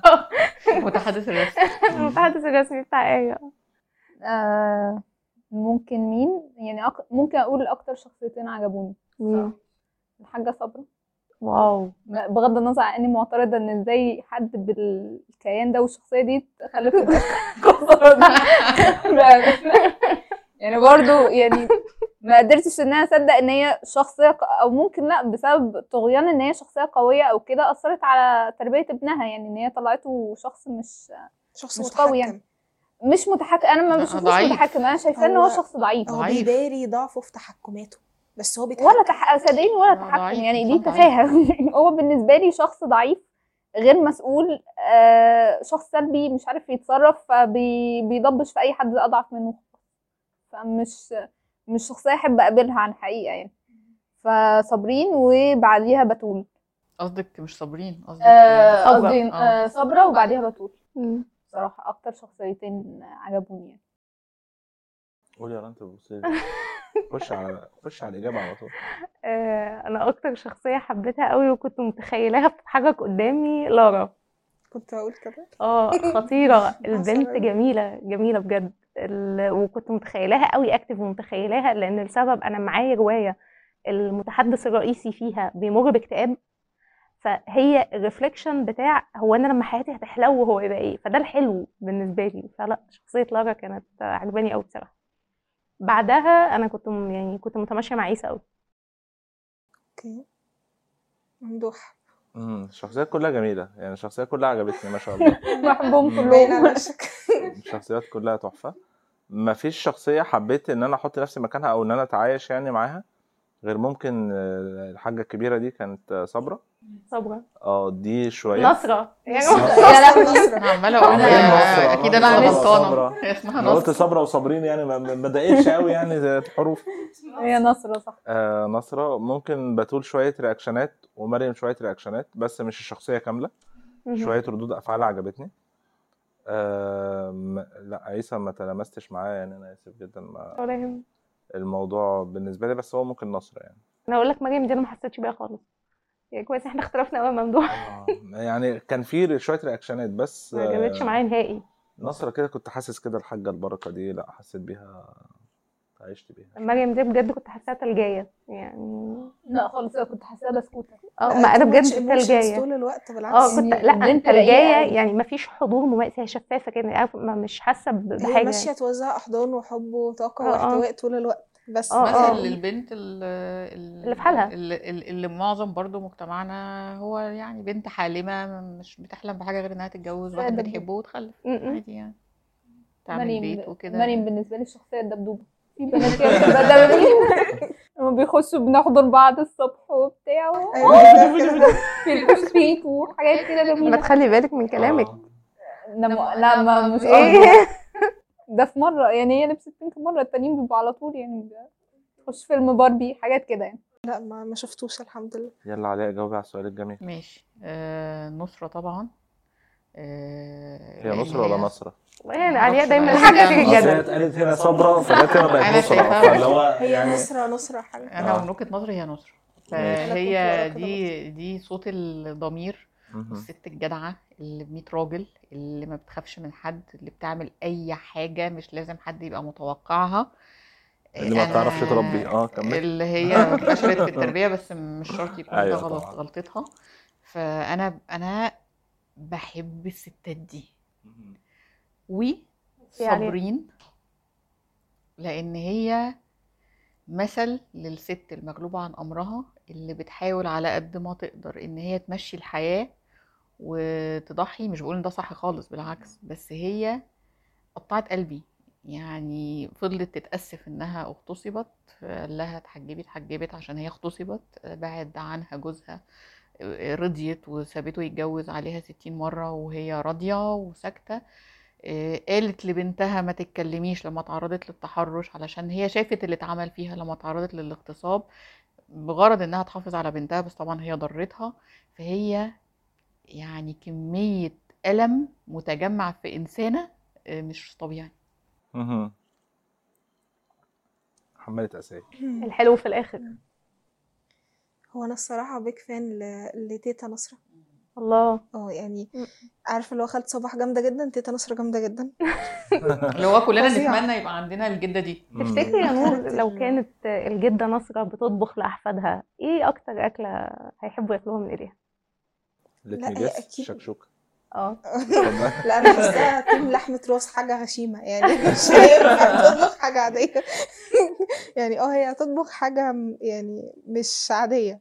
هي متحدث الرسم المتحدث الرسمي بتاع ايه آه ممكن مين يعني أك... ممكن اقول اكتر شخصيتين عجبوني مين الحاجه صبرا واو بغض النظر عن اني معترضه ان ازاي حد بالكيان ده والشخصيه دي خلفت يعني برضو يعني ما قدرتش ان انا اصدق ان هي شخصيه ق- او ممكن لا بسبب طغيان ان هي شخصيه قويه او كده اثرت على تربيه ابنها يعني ان هي طلعته شخص مش شخص مش متحكم قوي يعني. مش متحكم انا ما لا، بشوفوش ضعيف. متحكم انا شايفاه ان هو هو- شخص ضعيف هو ضعيف. بيداري ضعفه في تحكماته بس هو بيتحكم ولا تح... صدقيني ولا لا، تحكم ضعيف، يعني دي إنسان تفاهه هو بالنسبه لي شخص ضعيف غير مسؤول آه شخص سلبي مش عارف يتصرف فبيضبش في اي حد اضعف منه فمش مش شخصيه احب اقابلها عن حقيقه يعني فصابرين وبعديها بتول قصدك مش صابرين قصدك آه، صبرا. قصدي آه، صبرا وبعديها بتول مم. بصراحه اكتر شخصيتين عجبوني يعني قول يا رنا بصي خش على خش على الاجابه على طول آه، انا اكتر شخصيه حبيتها قوي وكنت متخيلاها بتتحرك قدامي لارا كنت هقول كده اه خطيره البنت أوي. جميله جميله بجد ال... وكنت متخيلاها قوي اكتف ومتخيلاها لان السبب انا معايا روايه المتحدث الرئيسي فيها بيمر باكتئاب فهي الريفليكشن بتاع هو انا لما حياتي هتحلو وهو يبقى ايه فده الحلو بالنسبه لي فلا شخصيه لارا كانت عجباني قوي بصراحه بعدها انا كنت م- يعني كنت متماشيه مع عيسى قوي اوكي ممدوح امم الشخصيات كلها جميله يعني الشخصيات كلها عجبتني ما شاء الله بحبهم باين كلهم على وشك الشخصيات كلها تحفه ما فيش شخصيه حبيت ان انا احط نفسي مكانها او ان انا اتعايش يعني معاها غير ممكن آه، الحاجه الكبيره دي كانت آه، صبرا صبرا اه دي شويه نصرة يعني يا لهوي انا عماله اقول عمالين آه، نصرة. اكيد انا اللي معلش. غلطانه صبرا. هي اسمها انا قلت نصر صبرا وصابرين يعني ما ما ضايقتش قوي يعني زي الحروف هي نصرة صح آه نصرة ممكن بتول شوية رياكشنات ومريم شوية رياكشنات بس مش الشخصية كاملة شوية ردود أفعال عجبتني آه م- لا عيسى ما تلامستش معاه يعني أنا آسف جدا ما ولا يهمك. الموضوع بالنسبة لي بس هو ممكن نصر يعني انا اقول لك مريم دي انا ما حسيتش بيها خالص يعني كويس احنا اختلفنا قوي يا ممدوح آه يعني كان في شوية رياكشنات بس ما جابتش آه معايا نهائي نصرة كده كنت حاسس كده الحاجة البركة دي لا حسيت بيها عشت بيها مريم دي بجد كنت حاساها تلجية يعني لا خالص أنا كنت حاساها بسكوتة اه ما انا بجد تلجية طول الوقت اه بالعكس كنت يعني لا البنت تلجية رقيقة أوي. يعني ما فيش حضور مميز هي شفافة كده عارف ما مش حاسة ب- هي بحاجة ماشية توزع أحضان وحب وطاقة اه، اه. واحتواء طول الوقت بس اه، مثل اه. للبنت ال- ال- اللي في حالها. اللي, اللي اللي معظم برضو مجتمعنا هو يعني بنت حالمة مش بتحلم بحاجة غير انها تتجوز واحد دبدوب. بتحبه وتخلف م- م. عادي يعني تعمل مريم بيت وكده مريم بالنسبة لي الشخصية الدبدوبة في بنات كده بتبقى دبابين لما بيخشوا بنحضن بعض الصبح وبتاع أيوة كده. في البسكويت وحاجات كده ما جميلة تخلي بالك من كلامك آه. لا ما- لا ما مش قصدي ايه ده في مرة يعني هي لبست بينك مرة التانيين بيبقوا على طول يعني تخش فيلم باربي حاجات كده يعني لا ما ما شفتوش الحمد لله يلا عليا جاوبي على السؤال الجميل ماشي آه نصرة طبعا آه هي لأن نصرة ولا هي- نصرة؟ يعني عليا دايما معرفش الحاجة بقى. تيجي أصل أصل هي كده اتقالت هنا صبرا فجت هنا بقت أنا نصرة شايفاها فاللي هو هي يعني نصرة نصرة حاجة انا آه. من وجهة نظري هي نصرة ماشي. فهي أنا كنت ورا كده دي دي صوت الضمير مهم. الست الجدعة اللي بمية راجل اللي ما بتخافش من حد اللي بتعمل أي حاجة مش لازم حد يبقى متوقعها اللي ما أنا- بتعرفش تربي اه كمل اللي هي فشلت في التربية بس مش شرط يكون ده أيوة غلط طبعا. غلطتها فأنا أنا بحب الستات دي وصابرين لأن هي مثل للست المغلوبة عن أمرها اللي بتحاول على قد ما تقدر إن هي تمشي الحياة وتضحي مش بقول إن ده صح خالص بالعكس بس هي قطعت قلبي يعني فضلت تتأسف إنها اغتصبت قال لها اتحجبي اتحجبت عشان هي اغتصبت بعد عنها جوزها رضيت وسابته يتجوز عليها ستين مرة وهي راضية وساكتة آه، قالت لبنتها ما تتكلميش لما تعرضت للتحرش علشان هي شافت اللي اتعمل فيها لما تعرضت للاغتصاب بغرض انها تحافظ على بنتها بس طبعا هي ضرتها فهي يعني كمية ألم متجمع في إنسانة آه، مش طبيعي مهم. حمالة أساي الحلو في الاخر هو أنا الصراحة بيك فان ل- لتيتا نصرة الله اه يعني م. عارفة اللي هو خالد صباح جامدة جدا تيتا نصرة جامدة جدا اللي هو كلنا فظيعة. نتمنى يبقى عندنا الجدة دي تفتكري يا نور دخلت لو ال- كانت الجدة نصرة بتطبخ لأحفادها ايه أكتر أكلة هيحبوا ياكلوها من إيديها؟ ليت لا، مي هي جيس أكيد- شكشوكة اه لا انا حاساها تيم لحمه راس حاجه غشيمه يعني مش هينفع تطبخ حاجه عاديه يعني اه هي هتطبخ حاجه م- يعني مش عاديه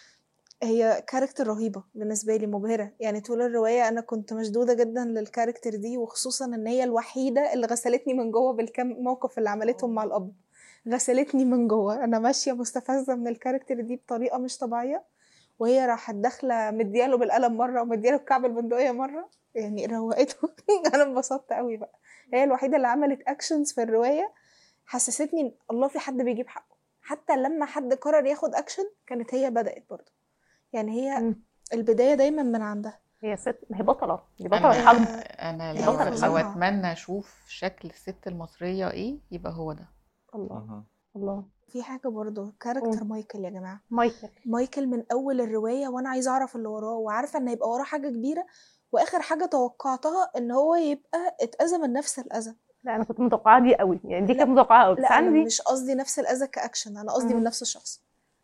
هي كاركتر رهيبه بالنسبه لي مبهره يعني طول الروايه انا كنت مشدوده جدا للكاركتر دي وخصوصا ان هي الوحيده اللي غسلتني من جوه بالكام موقف اللي عملتهم مع الاب غسلتني من جوه انا ماشيه مستفزه من الكاركتر دي بطريقه مش طبيعيه وهي راحت داخله مدياله بالقلم مره ومدياله بكعب البندقيه مره يعني روقته انا انبسطت قوي بقى هي الوحيده اللي عملت اكشنز في الروايه حسستني ان الله في حد بيجيب حقه حتى لما حد قرر ياخد اكشن كانت هي بدات برضه يعني هي مم. البدايه دايما من عندها هي ست ما هي بطله دي بطله انا الحرب انا هي لو فظيعة. لو اتمنى اشوف شكل الست المصريه ايه يبقى هو ده الله مهم. الله في حاجه برضه كاركتر مايكل يا جماعه مايكل مايكل من اول الروايه وانا عايزه اعرف اللي وراه وعارفه ان هيبقى وراه حاجه كبيره واخر حاجه توقعتها ان هو يبقى اتاذى من نفس الاذى لا انا كنت متوقعه دي قوي يعني دي لا، كانت متوقعه قوي بس لا انا عندي مش قصدي نفس الاذى كاكشن انا قصدي مم. من نفس الشخص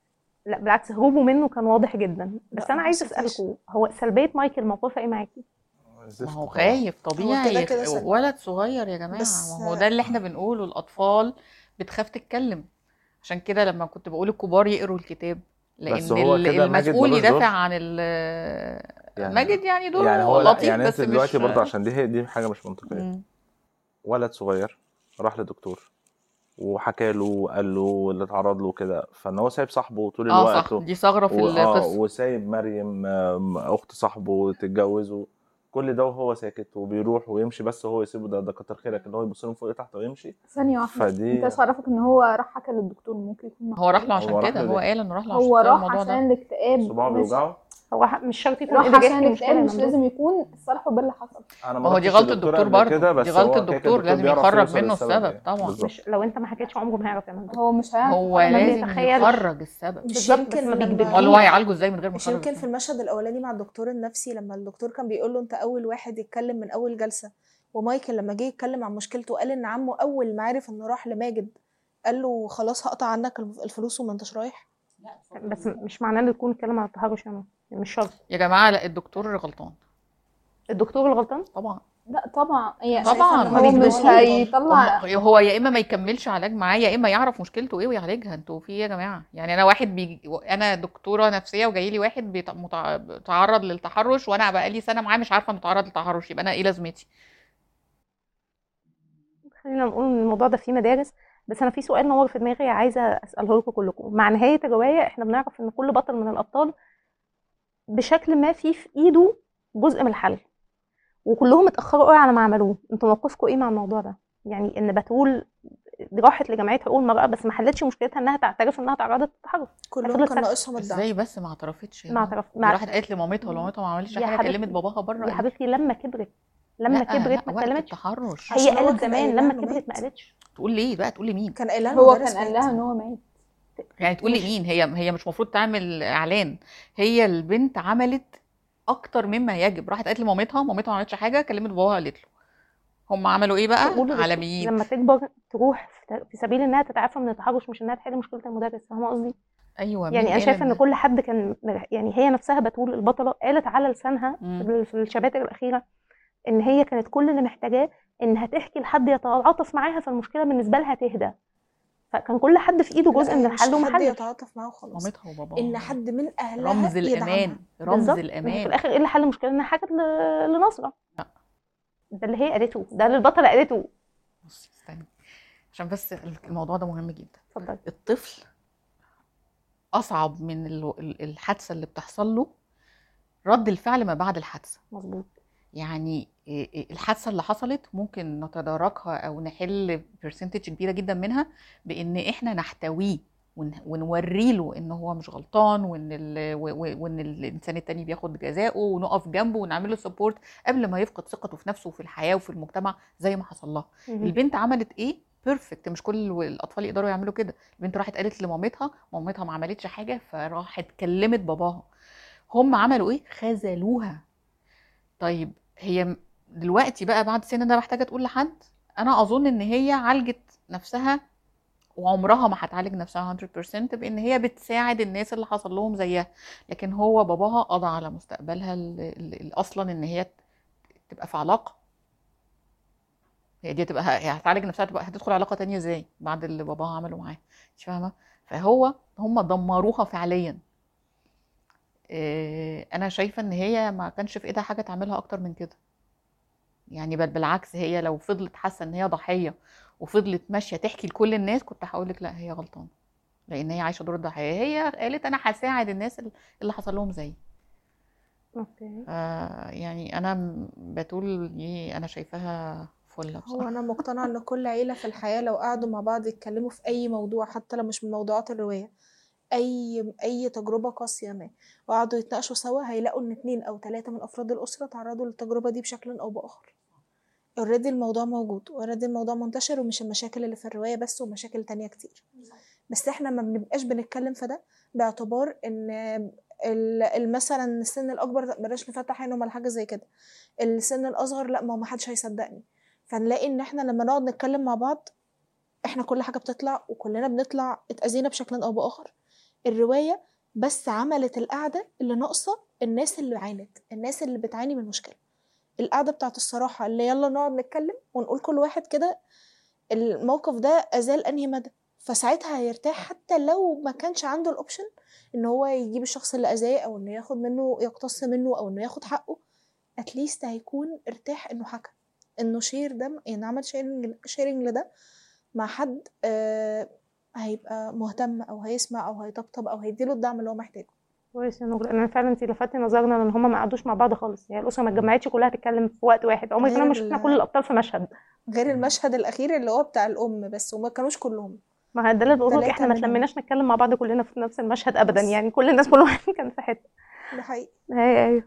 لا بالعكس هروبه منه كان واضح جدا بس لا، انا ما عايزه حسيتهاش. اسالكم هو سلبيه مايكل موقفها ايه معاكي ما زفت هو طبعا. خايف طبيعي كده كده يخ- سلبي. ولد صغير يا جماعة بس- ما هو ده اللي احنا بنقوله الأطفال بتخاف تتكلم عشان كده لما كنت بقول الكبار يقروا الكتاب بس لأن هو ال- كده ماجد المسؤول ملوش دور. يدافع عن ال يعني- ماجد يعني دوره يعني هو لا لطيف يعني بس انت دلوقتي مش برضه عشان دي هي دي حاجه مش منطقيه مم. ولد صغير راح لدكتور وحكى له وقال له اللي اتعرض له كده فان هو سايب صاحبه طول اه الوقت صح دي ثغرة في و... آه القصة وسايب مريم آم، اخت صاحبه تتجوز و- كل ده وهو ساكت وبيروح ويمشي بس هو يسيبه ده ده كتر خيرك ان هو يبص لهم فوق تحت ويمشي ثانية واحدة فدي- انت ايش عرفك ان هو راح حكى للدكتور ممكن يكون هو راح له محتاج. عشان هو راح كده له هو ليه؟ قال انه راح له عشان هو كده راح الموضوع ده عشان الاكتئاب صباعه مش بيوجعه هو ح- مش شرط يكون راح ايه ده عشان جاي الاكتئاب مش مشكله لازم يكون الصالح باللي حصل انا ما هو دي رحتش غلطة لدكتور الدكتور قبل برضه كده، دي بس غلطة هو كده كده الدكتور لازم بيعرف يخرج يوصل منه للسبب السبب يعني. طبعا بالظبط. مش لو انت ما حكيتش عمره ما هيعرف يعمل ده هو مش هيعرف هو ما لازم بيتخيلش. يخرج السبب مش بالظبط، يمكن بس ما لما- بيكبرش. امال هو هيعالجه ازاي من غير ما مش يخرج يمكن في السبب المشهد الاولاني مع الدكتور النفسي لما الدكتور كان بيقول له انت اول واحد يتكلم من اول جلسه ومايكل لما جه يتكلم عن مشكلته قال ان عمه اول ما عرف انه راح لماجد قال له خلاص هقطع عنك الفلوس وما انتش رايح بس مش معناه انه يكون اتكلم عن التهرش يعني مش شرط يا جماعة لا الدكتور غلطان الدكتور الغلطان طبعا لا طبعا هي طبعا. هو ما مش بيكبرش. هيطلع هم- هو يا اما ما يكملش علاج معاه يا اما يعرف مشكلته ايه ويعالجها انتوا في ايه يا جماعه يعني انا واحد بيجي انا دكتوره نفسيه وجاي لي واحد بيت- متع- متعرض للتحرش وانا بقى لي سنه معاه مش عارفه انه تعرض للتحرش يبقى انا ايه لازمتي خلينا نقول ان الموضوع ده فيه مدارس بس انا في سؤال نور في دماغي عايزه اساله لكم كلكم مع نهايه الروايه احنا بنعرف ان كل بطل من الابطال بشكل ما في في ايده جزء من الحل وكلهم اتاخروا قوي على ما عملوه انتوا موقفكم ايه مع الموضوع ده يعني ان بتول راحت لجمعيه حقوق المراه بس ما حلتش مشكلتها انها تعترف انها تعرضت للتحرش كلهم فضلت كان ساكتة. ناقصهم الدعم ازاي بس ما اعترفتش ما اعترف دي ما راحت قالت لمامتها ومامتها ما عملتش يا حاجه حبيبتي- كلمت باباها بره يا حبيبتي لما كبرت لما لا كبرت لا ما وقت اتكلمتش التحرش هي عشان هو قالت كان زمان قايلها لما إنه كبرت مات. ما قالتش تقول ليه بقى تقول لمين كان قايلها هو المدرس كان قال مات. لها ان هو مات يعني تقول مش- لمين هي هي مش المفروض تعمل اعلان هي البنت عملت اكتر مما يجب راحت قالت لمامتها مامتها ما عملتش حاجه كلمت باباها قالت له هم عملوا ايه بقى تقولوا للدكتور عالميين لما تكبر تروح في- في سبيل انها تتعافى من التحرش مش انها تحل مشكله المدرس فاهمه قصدي ايوه مين يعني انا قال شايفه ان إن- كل حد كان مر- يعني هي نفسها بتقول البطله قالت على لسانها مم. في ال- في الشباتر الاخيره ان هي كانت كل اللي محتاجاه انها تحكي لحد يتعاطف معاها فالمشكله بالنسبه لها تهدى فكان كل حد في ايده جزء لا، من هي مش الحل وما حد حلش يتعاطف معاه وخلاص مامتها وباباها ان حد من اهلها رمز الامان يدعمها. رمز بالظبط. في الامان الاخر ايه اللي حل المشكله انها حكت ل- لنصره لا. ده اللي هي قالته ده اللي البطله قالته بصي استني عشان بس الموضوع ده مهم جدا اتفضل الطفل اصعب من ال- ال- الحادثه اللي بتحصل له رد الفعل ما بعد الحادثه مظبوط يعني إيه إيه الحادثه اللي حصلت ممكن نتداركها او نحل برسنتج كبيره جدا منها بان احنا نحتويه ون- ونوري له ان هو مش غلطان وان ال... و- و- وان الانسان التاني بياخد جزاءه ونقف جنبه ونعمل له سبورت قبل ما يفقد ثقته في نفسه وفي الحياه وفي المجتمع زي ما حصل لها مهم. البنت عملت ايه بيرفكت مش كل الاطفال يقدروا يعملوا كده البنت راحت قالت لمامتها مامتها ما عملتش حاجه فراحت كلمت باباها هم عملوا ايه خذلوها طيب هي م- دلوقتي بقى بعد السن ده محتاجه تقول لحد انا اظن ان هي عالجت نفسها وعمرها ما هتعالج نفسها 100% بان هي بتساعد الناس اللي حصل لهم زيها لكن هو باباها قضى على مستقبلها ال- ال- ال- اصلا ان هي تبقى في علاقه هي دي هتبقى هي هتعالج نفسها تبقى هتدخل علاقه تانية ازاي بعد اللي باباها عمله معاها مش فاهمه فهو هم دمروها فعليا إيه، انا شايفه ان هي ما كانش في ايدها حاجه تعملها اكتر من كده يعني بل بالعكس هي لو فضلت حاسه ان هي ضحيه وفضلت ماشيه تحكي لكل الناس كنت هقول لك لا هي غلطانه لان هي عايشه دور الضحيه هي قالت انا هساعد الناس اللي حصل لهم زيي اوكي آه يعني انا م- بتقول دي انا شايفاها فله هو بصراحه انا مقتنعه ان كل عيله في الحياه لو قعدوا مع بعض يتكلموا في اي موضوع حتى لو مش من موضوعات الروايه اي اي تجربه قاسيه ما وقعدوا يتناقشوا سوا هيلاقوا ان اتنين او تلاته من افراد الاسره تعرضوا للتجربه دي بشكل او باخر اوريدي الموضوع موجود اوريدي الموضوع منتشر ومش المشاكل اللي في الروايه بس ومشاكل تانية كتير بس احنا ما بنبقاش بنتكلم في ده باعتبار ان ال- ال- مثلا السن الاكبر لا، بلاش نفتح عينهم على حاجه زي كده السن الاصغر لا ما هو محدش هيصدقني فنلاقي ان احنا لما نقعد نتكلم مع بعض احنا كل حاجه بتطلع وكلنا بنطلع اتاذينا بشكل او باخر الروايه بس عملت القعده اللي ناقصه الناس اللي عانت الناس اللي بتعاني من المشكله القعده بتاعت الصراحه اللي يلا نقعد نتكلم ونقول كل واحد كده الموقف ده ازال انهي مدى فساعتها هيرتاح حتى لو ما كانش عنده الاوبشن ان هو يجيب الشخص اللي اذاه او انه ياخد منه يقتص منه او انه ياخد حقه اتليست هيكون ارتاح انه حكى انه شير ده يعني عمل شيرنج شيرنج لده مع حد آه هيبقى مهتم او هيسمع او هيطبطب او هيديله الدعم اللي هو محتاجه كويس يا نور انا فعلا انت لفتي نظرنا ان هم ما قعدوش مع بعض خالص يعني الاسره ما اتجمعتش كلها تتكلم في وقت واحد عمري غير كنا ما ال- شفنا كل الابطال في مشهد غير المشهد الاخير اللي هو بتاع الام بس وما كانوش كلهم ما هو ده اللي بقول لك تلاتة احنا ما منهم. تلميناش نتكلم مع بعض كلنا في نفس المشهد ابدا بس. يعني كل الناس كل واحد كان في حته ده حقيقي ايوه ايوه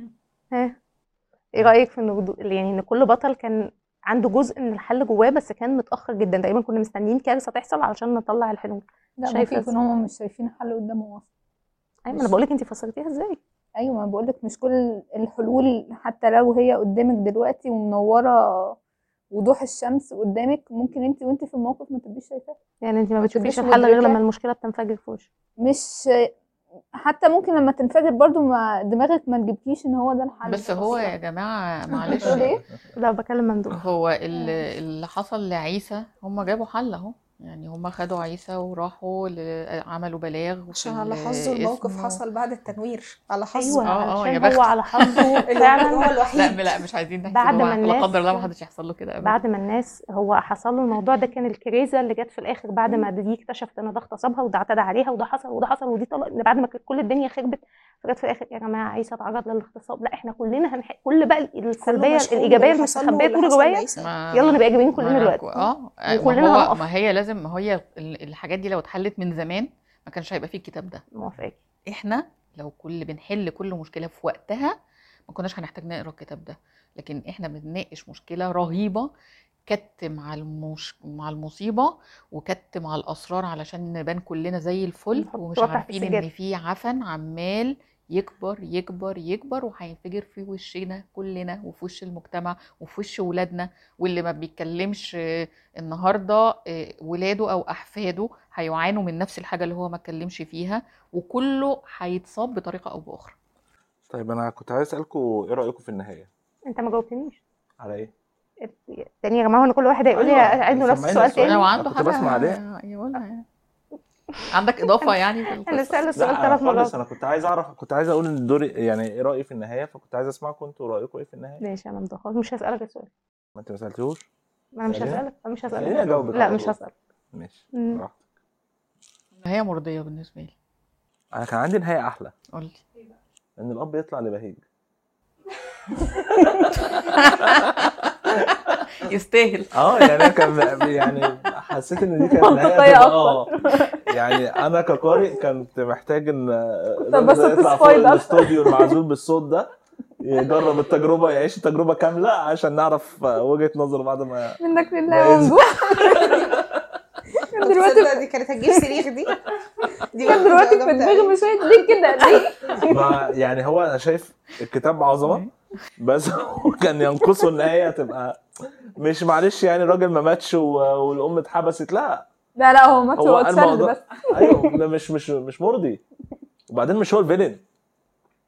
ها ايه رايك في انه يعني ان كل بطل كان عنده جزء من الحل جواه بس كان متاخر جدا دايما كنا مستنيين كارثه تحصل علشان نطلع الحلول لا شايفة ممكن يكون إزاي؟ هم مش شايفين حل قدامهم اصلا ايوه ما انا بقول لك انت فسرتيها ازاي ايوه ما بقولك مش كل الحلول حتى لو هي قدامك دلوقتي ومنوره وضوح الشمس قدامك ممكن انت وانت في الموقف ما تبقيش شايفاها يعني انت ما ما بتشوفيش تبقيش الحل غير مدركة. لما المشكله بتنفجر في وشك مش حتى ممكن لما تنفجر برضو ما دماغك ما تجيبكيش ان هو ده الحل بس هو يا جماعه معلش بتقول ايه؟ لا بكلم ممدوح هو ال- اللي حصل لعيسى هم جابوا حل اهو يعني هم خدوا عيسى وراحوا ل- عملوا بلاغ وفي عشان على حظه الموقف الاسم. حصل بعد التنوير على حظه ايوه آه، آه، يا علشان بخت. هو على حظه اللي هو فعلا الوحيد لا لا مش عايزين نحسب بعد هو ما لا الناس- قدر الله ما حدش يحصل له كده ابدا بعد ما الناس هو حصل له الموضوع ده كان الكريزه اللي جت في الاخر بعد ما دي اكتشفت ان ده اغتصبها وده اعتدى عليها وده حصل وده حصل ودي طلق ان بعد ما كانت كل الدنيا خربت فجت في الاخر يا جماعه عيسى اتعرض للاغتصاب لا احنا كلنا هنح... كل بقى السلبيه مشحون الايجابيه باللي حصل له المستخبيه واللي طول حصل روايه لعيسى. ما يلا نبقى ايجابيين كلنا ما دلوقتي اه وكلنا ما هو هنقف. ما هي لازم ما هي ال- الحاجات دي لو اتحلت من زمان ما كانش هيبقى فيه الكتاب ده موافقه احنا لو كل بنحل كل مشكله في وقتها ما كناش هنحتاج نقرا الكتاب ده لكن احنا بنناقش مشكله رهيبه كت مع المش... مع المصيبه وكت مع الاسرار علشان نبان كلنا زي الفل نحط ومش واقع في عارفين ان السجادة. في عفن عمال يكبر يكبر يكبر وهينفجر في وشنا كلنا وفي وش المجتمع وفي وش ولادنا واللي ما بيتكلمش آه، النهارده آه، ولاده او احفاده هيعانوا من نفس الحاجه اللي هو ما اتكلمش فيها وكله هيتصاب بطريقه او باخرى طيب انا كنت عايز اسالكم ايه رايكم في النهايه انت ما جاوبتنيش على ايه تاني يا جماعه هو كل واحد هيقول لي أيوة، عنده نفس سمعيني السؤال السؤال. تاني لو عنده كنت حاجه بسمع عليه. يقولها يعني. عندك اضافه يعني في انا القصه سأل السؤال لا ثلاث خالص مرات انا كنت عايز اعرف كنت عايز اقول ان دوري يعني ايه رايي في النهايه فكنت عايز اسمعكم انتوا رايكم ايه في النهايه ماشي انا ممدوح خلاص مش هسألك السؤال ما انت ما سالتيهوش ما انا مش خليني- هسألك أنا مش خليني هسألك اجاوبك لا على مش طول. هسألك ماشي مم. براحتك هي مرضيه بالنسبه لي انا كان عندي نهايه احلى قول لي ان الاب يطلع لبهيج يستاهل اه يعني أنا كان يعني حسيت ان دي كانت منطقية نهايه تبقى اه يعني انا كقارئ كنت محتاج ان الراجل بس ده يطلع فوق تسبويل أكتر. الاستوديو المعزول بالصوت ده يجرب التجربه يعيش التجربه كامله عشان نعرف وجهه نظره بعد ما منك لا لله يا يزن. ممدوح دلوقتي تصدق دي كانت هتجيب صريخ دي دي كان دلوقتي في دماغي مش ليه كده ليه ما يعني هو انا شايف الكتاب عظمه بس هو كان ينقصه ان هي تبقى مش معلش يعني الراجل ما ماتش و- والام اتحبست لا لا لا هو ماتش هو هو اتشل الموضوع بس ايوه ده مش مش مش مرضي وبعدين مش هو الفيلن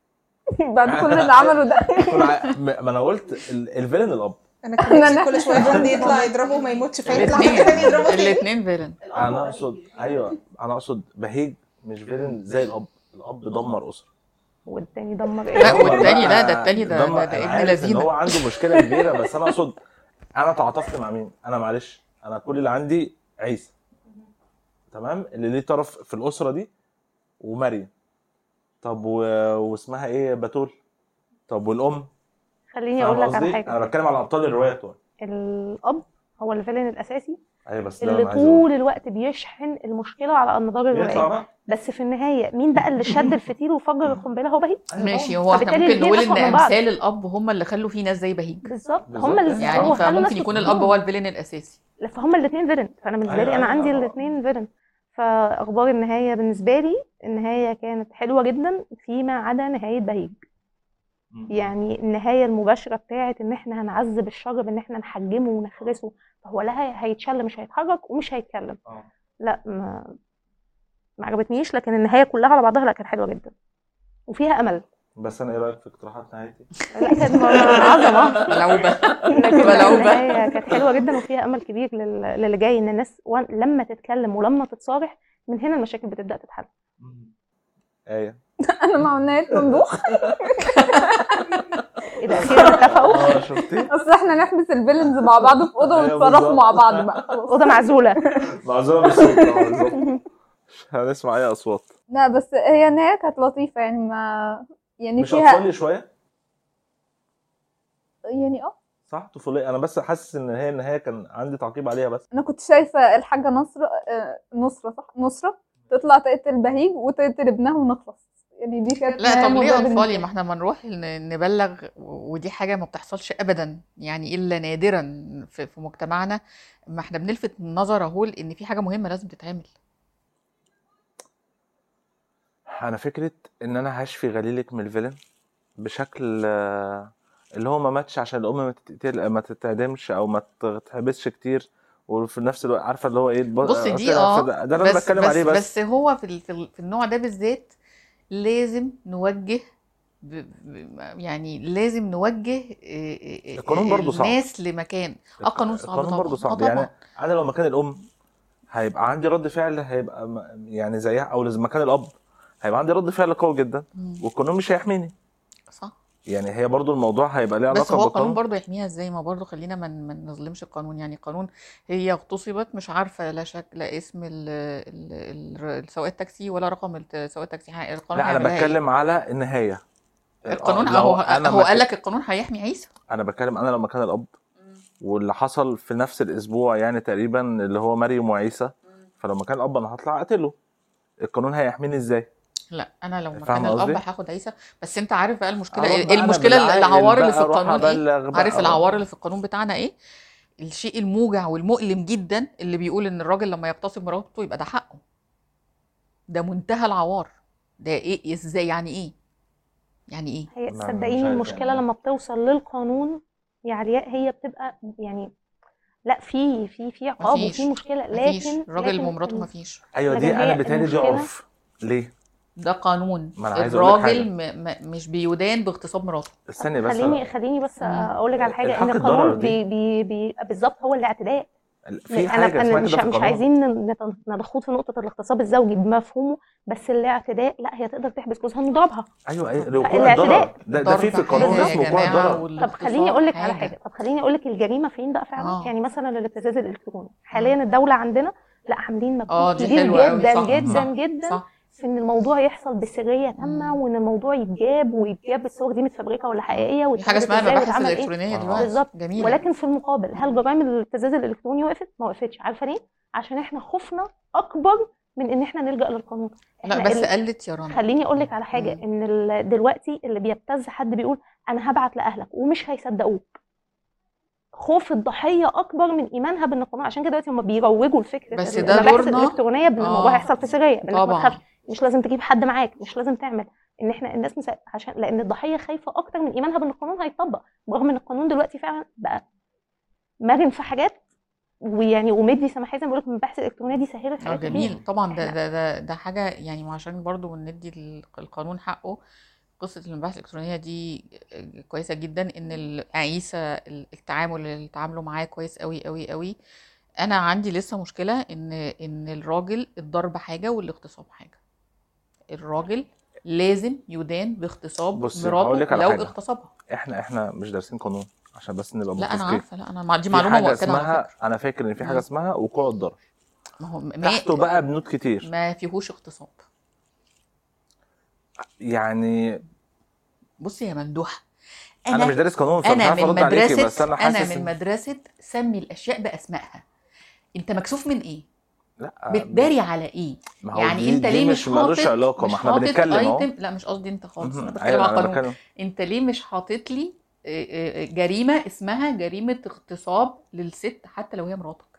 بعد كل اللي عمله ده كل ع- ما ما انا قلت ال- الفيلن الاب انا كان نفسي كل شويه حد يطلع يضربه وما يموتش فيطلع حد تاني الاثنين يضربه تاني الاثنين فيلن انا اقصد ايوه انا اقصد بهيج مش فيلن زي الاب الاب دمر اسره والتاني دمر لا ايه والتاني بقى لا ده التاني ده دمر- ده, ده أنا ابن عارف ان هو لذينه عنده مشكله كبيره بس انا اقصد انا تعاطفت مع مين انا معلش انا كل اللي عندي عيسى تمام اللي ليه طرف في الاسره دي ومريم طب و... واسمها ايه بتول طب والام خليني فاهم اقول لك على قصدي انا حاجه بتكلم على ابطال الروايات دول الاب هو الفيلن الاساسي ايوه بس ده اللي انا عايز أقول. طول الوقت بيشحن المشكله على انظار يطلع الروايه بقى بس في النهايه مين بقى اللي شد الفتيل وفجر القنبله هو بهيج أيوة ماشي طبعاً. هو احنا فبالتالي ممكن الاتنين نقول ان أسوأ من بعض. امثال الاب هم اللي خلوا في ناس زي بهيج بالظبط بالظبط. هم اللي يعني هو خلوا الناس فممكن يكون تتخض. الاب هو الفيلن الاساسي لا فهم الاثنين فيلن فانا بالنسبه أيوة، لي انا أيوة، عندي طبعاً. الاثنين فيلن فاخبار النهايه بالنسبه لي النهايه كانت حلوه جدا فيما عدا نهايه بهيج يعني النهايه المباشره بتاعت ان احنا هنعذب الشر بان احنا نحجمه ونخرسه فهو لا هي- هيتشل مش هيتحرك ومش هيتكلم آه. لا ما ما عجبتنيش لكن النهايه كلها على بعضها لا كانت حلوه جدا وفيها امل بس انا ايه رايك في اقتراحات نهايتي؟ لا كانت عظمه ملعوبه لكن ملعوبة. النهاية كانت حلوة جدا وفيها أمل كبير لل- للي جاي إن الناس وان- لما تتكلم ولما تتصارح من هنا المشاكل بتبدأ تتحل ايه انا مع نهايه ممدوح إذا أخيرا اتفقوا اه شفتي؟ اصل احنا نحبس الفيلنز مع بعض في اوضه أيوة ونتصرفوا بالظبط. مع بعض بقى خلاص أوضة معزولة معذوره بالصوت آه، بالظبط هنسمع اي اصوات لا بس هي النهايه كانت لطيفه يعني ما يعني مش فيها اطفالي شويه يعني اه صح طفوليه انا بس حاسس ان هي النهايه كان عندي تعقيب عليها بس انا كنت شايفه الحاجه نصر آه، نصره صح نصره تطلع تقتل بهيج وتقتل ابنها ونخلص يعني دي كانت لا نهاية طب ليه مرضية اطفالي بالنسبة ما احنا ما نروح ن- نبلغ ودي حاجه ما بتحصلش ابدا يعني الا نادرا في, في مجتمعنا ما احنا بنلفت النظر اهو ان في حاجه مهمه لازم تتعمل انا فكره ان انا هشفي غليلك من الفيلن بشكل آه، اللي هو ما ماتش عشان الام ما تتقتل ما تتعدمش او ما تتحبسش كتير وفي نفس الوقت عارفه اللي هو ايه الب- بص دي فده- اه فده- ده اللي انا بس بتكلم بس عليه بس, بس هو في ال- في ال- في النوع ده بالذات لازم نوجه ب ب يعني لازم نوجه إيه إيه القانون برضو صعب. الناس لمكان اه قانون صعب القانون طبعا برضه اه صعب يعني طبعا انا لو مكان الام هيبقى عندي رد فعل هيبقى م- يعني زيها او لازم مكان الاب هيبقى عندي رد فعل قوي جدا مم. والقانون مش هيحميني صح يعني هي برضو الموضوع هيبقى ليه بس علاقه هو القانون بالقانون برضه يحميها ازاي ما برضه خلينا ما ما نظلمش القانون يعني القانون هي اغتصبت مش عارفه لا شكل لا اسم ال ال ال سواق التاكسي ولا رقم الت- سواق التاكسي ح- القانون لا انا هيعملها ايه بتكلم على النهايه القانون لو هو أنا هو مكان- قال لك القانون هيحمي عيسى انا بتكلم انا لو مكان الاب واللي حصل في نفس الاسبوع يعني تقريبا اللي هو مريم وعيسى فلو مكان الاب انا هطلع اقتله القانون هيحميني ازاي لا انا لو مكان فاهمة الاب قصدي؟ هاخد عيسى بس انت عارف بقى المشكله أروح ايه بقى أنا المشكله بالعقل العوار اللي بقى في أروح القانون ايه أبلغ بقى. عارف العوار اللي في القانون بتاعنا ايه الشيء الموجع والمؤلم جدا اللي بيقول ان الراجل لما يغتصب مراته يبقى ده حقه ده منتهى العوار ده ايه ازاي يعني ايه يعني ايه هي ما- مش صدقيني عارف المشكلة يعني. لما بتوصل للقانون يا علياء هي بتبقى يعني لا في في في عقاب مفيش. وفي مشكلة مفيش لكن الراجل لكن ومراته ال- مفيش ايوه دي لكن انا هي بتهيألي دي المشكلة- عرف ليه ده قانون ما أنا عايز أقول لك الراجل م م مش بيدان باغتصاب مراته استني بس خليني خليني بس مم. اقول لك على حاجه الحق ان الضرر القانون دي. بي بي بي بالظبط هو الاعتداء في انا حاجه انا اسمها مش كده في مش القانون عايزين نت- نخوض في نقطه الاغتصاب الزوجي بمفهومه بس الاعتداء لا هي تقدر تحبس جوزها نضربها ايوه ايوه لوقوع الاعتداء. الضرر ده, ده في في ضرب القانون حاجة اسمه يا وقوع جماعة الضرر طب والاغتصاب خليني اقول لك على حاجه طب خليني اقول لك الجريمه فين بقى فعلا آه. يعني مثلا الابتزاز الالكتروني حاليا الدوله عندنا لا عاملين اه مجهود دي كبير حلوه قوي جدا صح جدا صح جدا صح في ان الموضوع يحصل بسريه تامه مم. وان الموضوع يتجاب ويتجاب الصور دي متفبركه ولا حقيقيه في حاجه واتعملت اسمها ازاي المباحث واتعمل ايه الالكترونيه آه. دلوقتي بالظبط جميله ولكن في المقابل هل جرائم الابتزاز الالكتروني وقفت؟ ما وقفتش عارفه ليه؟ عشان احنا خوفنا اكبر من ان احنا نلجا للقانون لا احنا بس ال- قلت يا رنا خليني اقول لك على حاجه مم. ان ال- دلوقتي اللي بيبتز حد بيقول انا هبعت لاهلك ومش هيصدقوك خوف الضحيه اكبر من ايمانها بان القانون عشان كده دلوقتي هم بيروجوا لفكره بس ال- ده المباحث دورنا. الالكترونيه بان الموضوع آه. هيحصل في سريه بانك ما طبعا تخافش مش لازم تجيب حد معاك مش لازم تعمل ان احنا الناس مس... عشان لان الضحيه خايفه اكتر من ايمانها بان القانون هيطبق برغم ان القانون دلوقتي فعلا بقى مرن في حاجات ويعني ومدي سماحيه زي ما بقول لك المباحث الالكترونيه دي سهلت اه حاجات كتير جميل طبعا ده إحنا- ده ده ده حاجه يعني عشان برضو ندي ال- القانون حقه قصة المباحث الإلكترونية دي كويسة جدا إن العيسى التعامل اللي اتعاملوا معاه كويس قوي قوي قوي أنا عندي لسه مشكلة إن إن الراجل الضرب حاجة والاغتصاب حاجة الراجل لازم يدان باغتصاب بصي، هقول لك مراته على لو حاجة. اغتصبها احنا احنا مش دارسين قانون عشان بس نبقى لا أنا متفقين عارفة لا أنا مع- دي في معلومة حاجه مؤكدة على اسمها فكرة انا فاكر ان في حاجه مم. اسمها وقوع الضرر ما هو ما تحته بقى بنود كتير ما فيهوش اغتصاب يعني بصي يا ممدوحة انا مش دارس قانون فمش انا عارف من ارد عليكي مدرسة بس انا انا حاسس من إن- مدرسة سمي الاشياء باسمائها انت مكسوف من ايه لا بتداري على ايه ما هو يعني دي- انت دي ليه مش ملوش حاطط علاقه مش ما احنا حاطط بنتكلم اهو ايتم لا مش قصدي انت خالص انا مهم. بتكلم ايوه على انا القانون بتكلم انت ليه مش حاطط لي اه، اه، جريمة اسمها جريمة اغتصاب للست حتى لو هي مراتك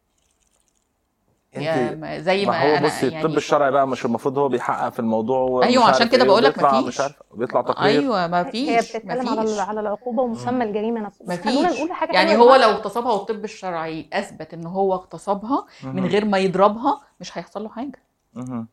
يا انت ما- زي ما ما هو انا بصي يعني الطب الشرعي بقى مش المفروض هو بيحقق في الموضوع ومش ايوه عشان عارف كده ايه بقول لك وبيطلع مفيش مش عارف بيطلع تقرير ايوه ما هي فيش بتتكلم ما على فيش على العقوبه ومسمى الجريمه نفسه ما بس خلونا فيش نقول حاجه يعني حلوة هو يا لو جماعة. اغتصبها والطب الشرعي اثبت ان هو اغتصبها من مهم. غير ما يضربها مش هيحصل له حاجه مهم.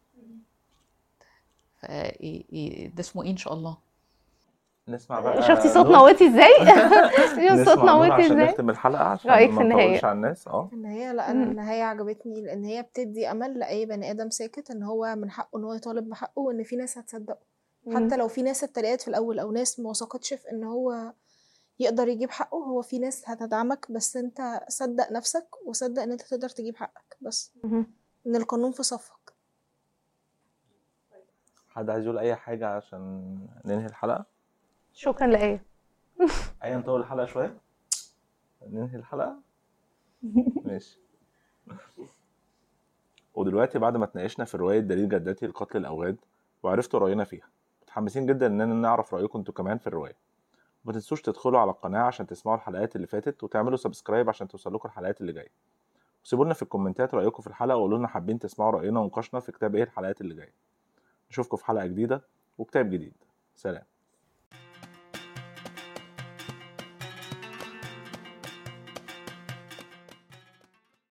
ف إيه- إيه- ده اسمه ايه ان شاء الله نسمع بقى شفتي صوت نور؟ نوتي ازاي شفتي نسمع صوت نور نوتي عشان ازاي نختم الحلقه عشان رأيك في ما النهاية؟ نطولش على الناس اه النهاية لا أنا مم. النهاية عجبتني لأن هي بتدي أمل لأي بني آدم ساكت إن هو من حقه إن هو يطالب بحقه وإن في ناس هتصدقه حتى لو في ناس اتريقت في الأول أو ناس ما وثقتش في إن هو يقدر يجيب حقه هو في ناس هتدعمك بس أنت صدق نفسك وصدق إن أنت تقدر تجيب حقك بس مهم. إن القانون في صفك حد عايز يقول اي حاجه عشان ننهي الحلقه شكرا لآية ايا نطول الحلقه شويه ننهي الحلقه ماشي ودلوقتي بعد ما اتناقشنا في روايه دليل جدتي لقتل الاوغاد وعرفتوا راينا فيها متحمسين جدا اننا نعرف رايكم انتوا كمان في الروايه ما تنسوش تدخلوا على القناه عشان تسمعوا الحلقات اللي فاتت وتعملوا سبسكرايب عشان توصلكوا الحلقات اللي جايه وسيبوا لنا في الكومنتات رايكم في الحلقه وقولوا لنا حابين تسمعوا راينا ونقاشنا في كتاب ايه الحلقات اللي جايه نشوفكم في حلقه جديده وكتاب جديد سلام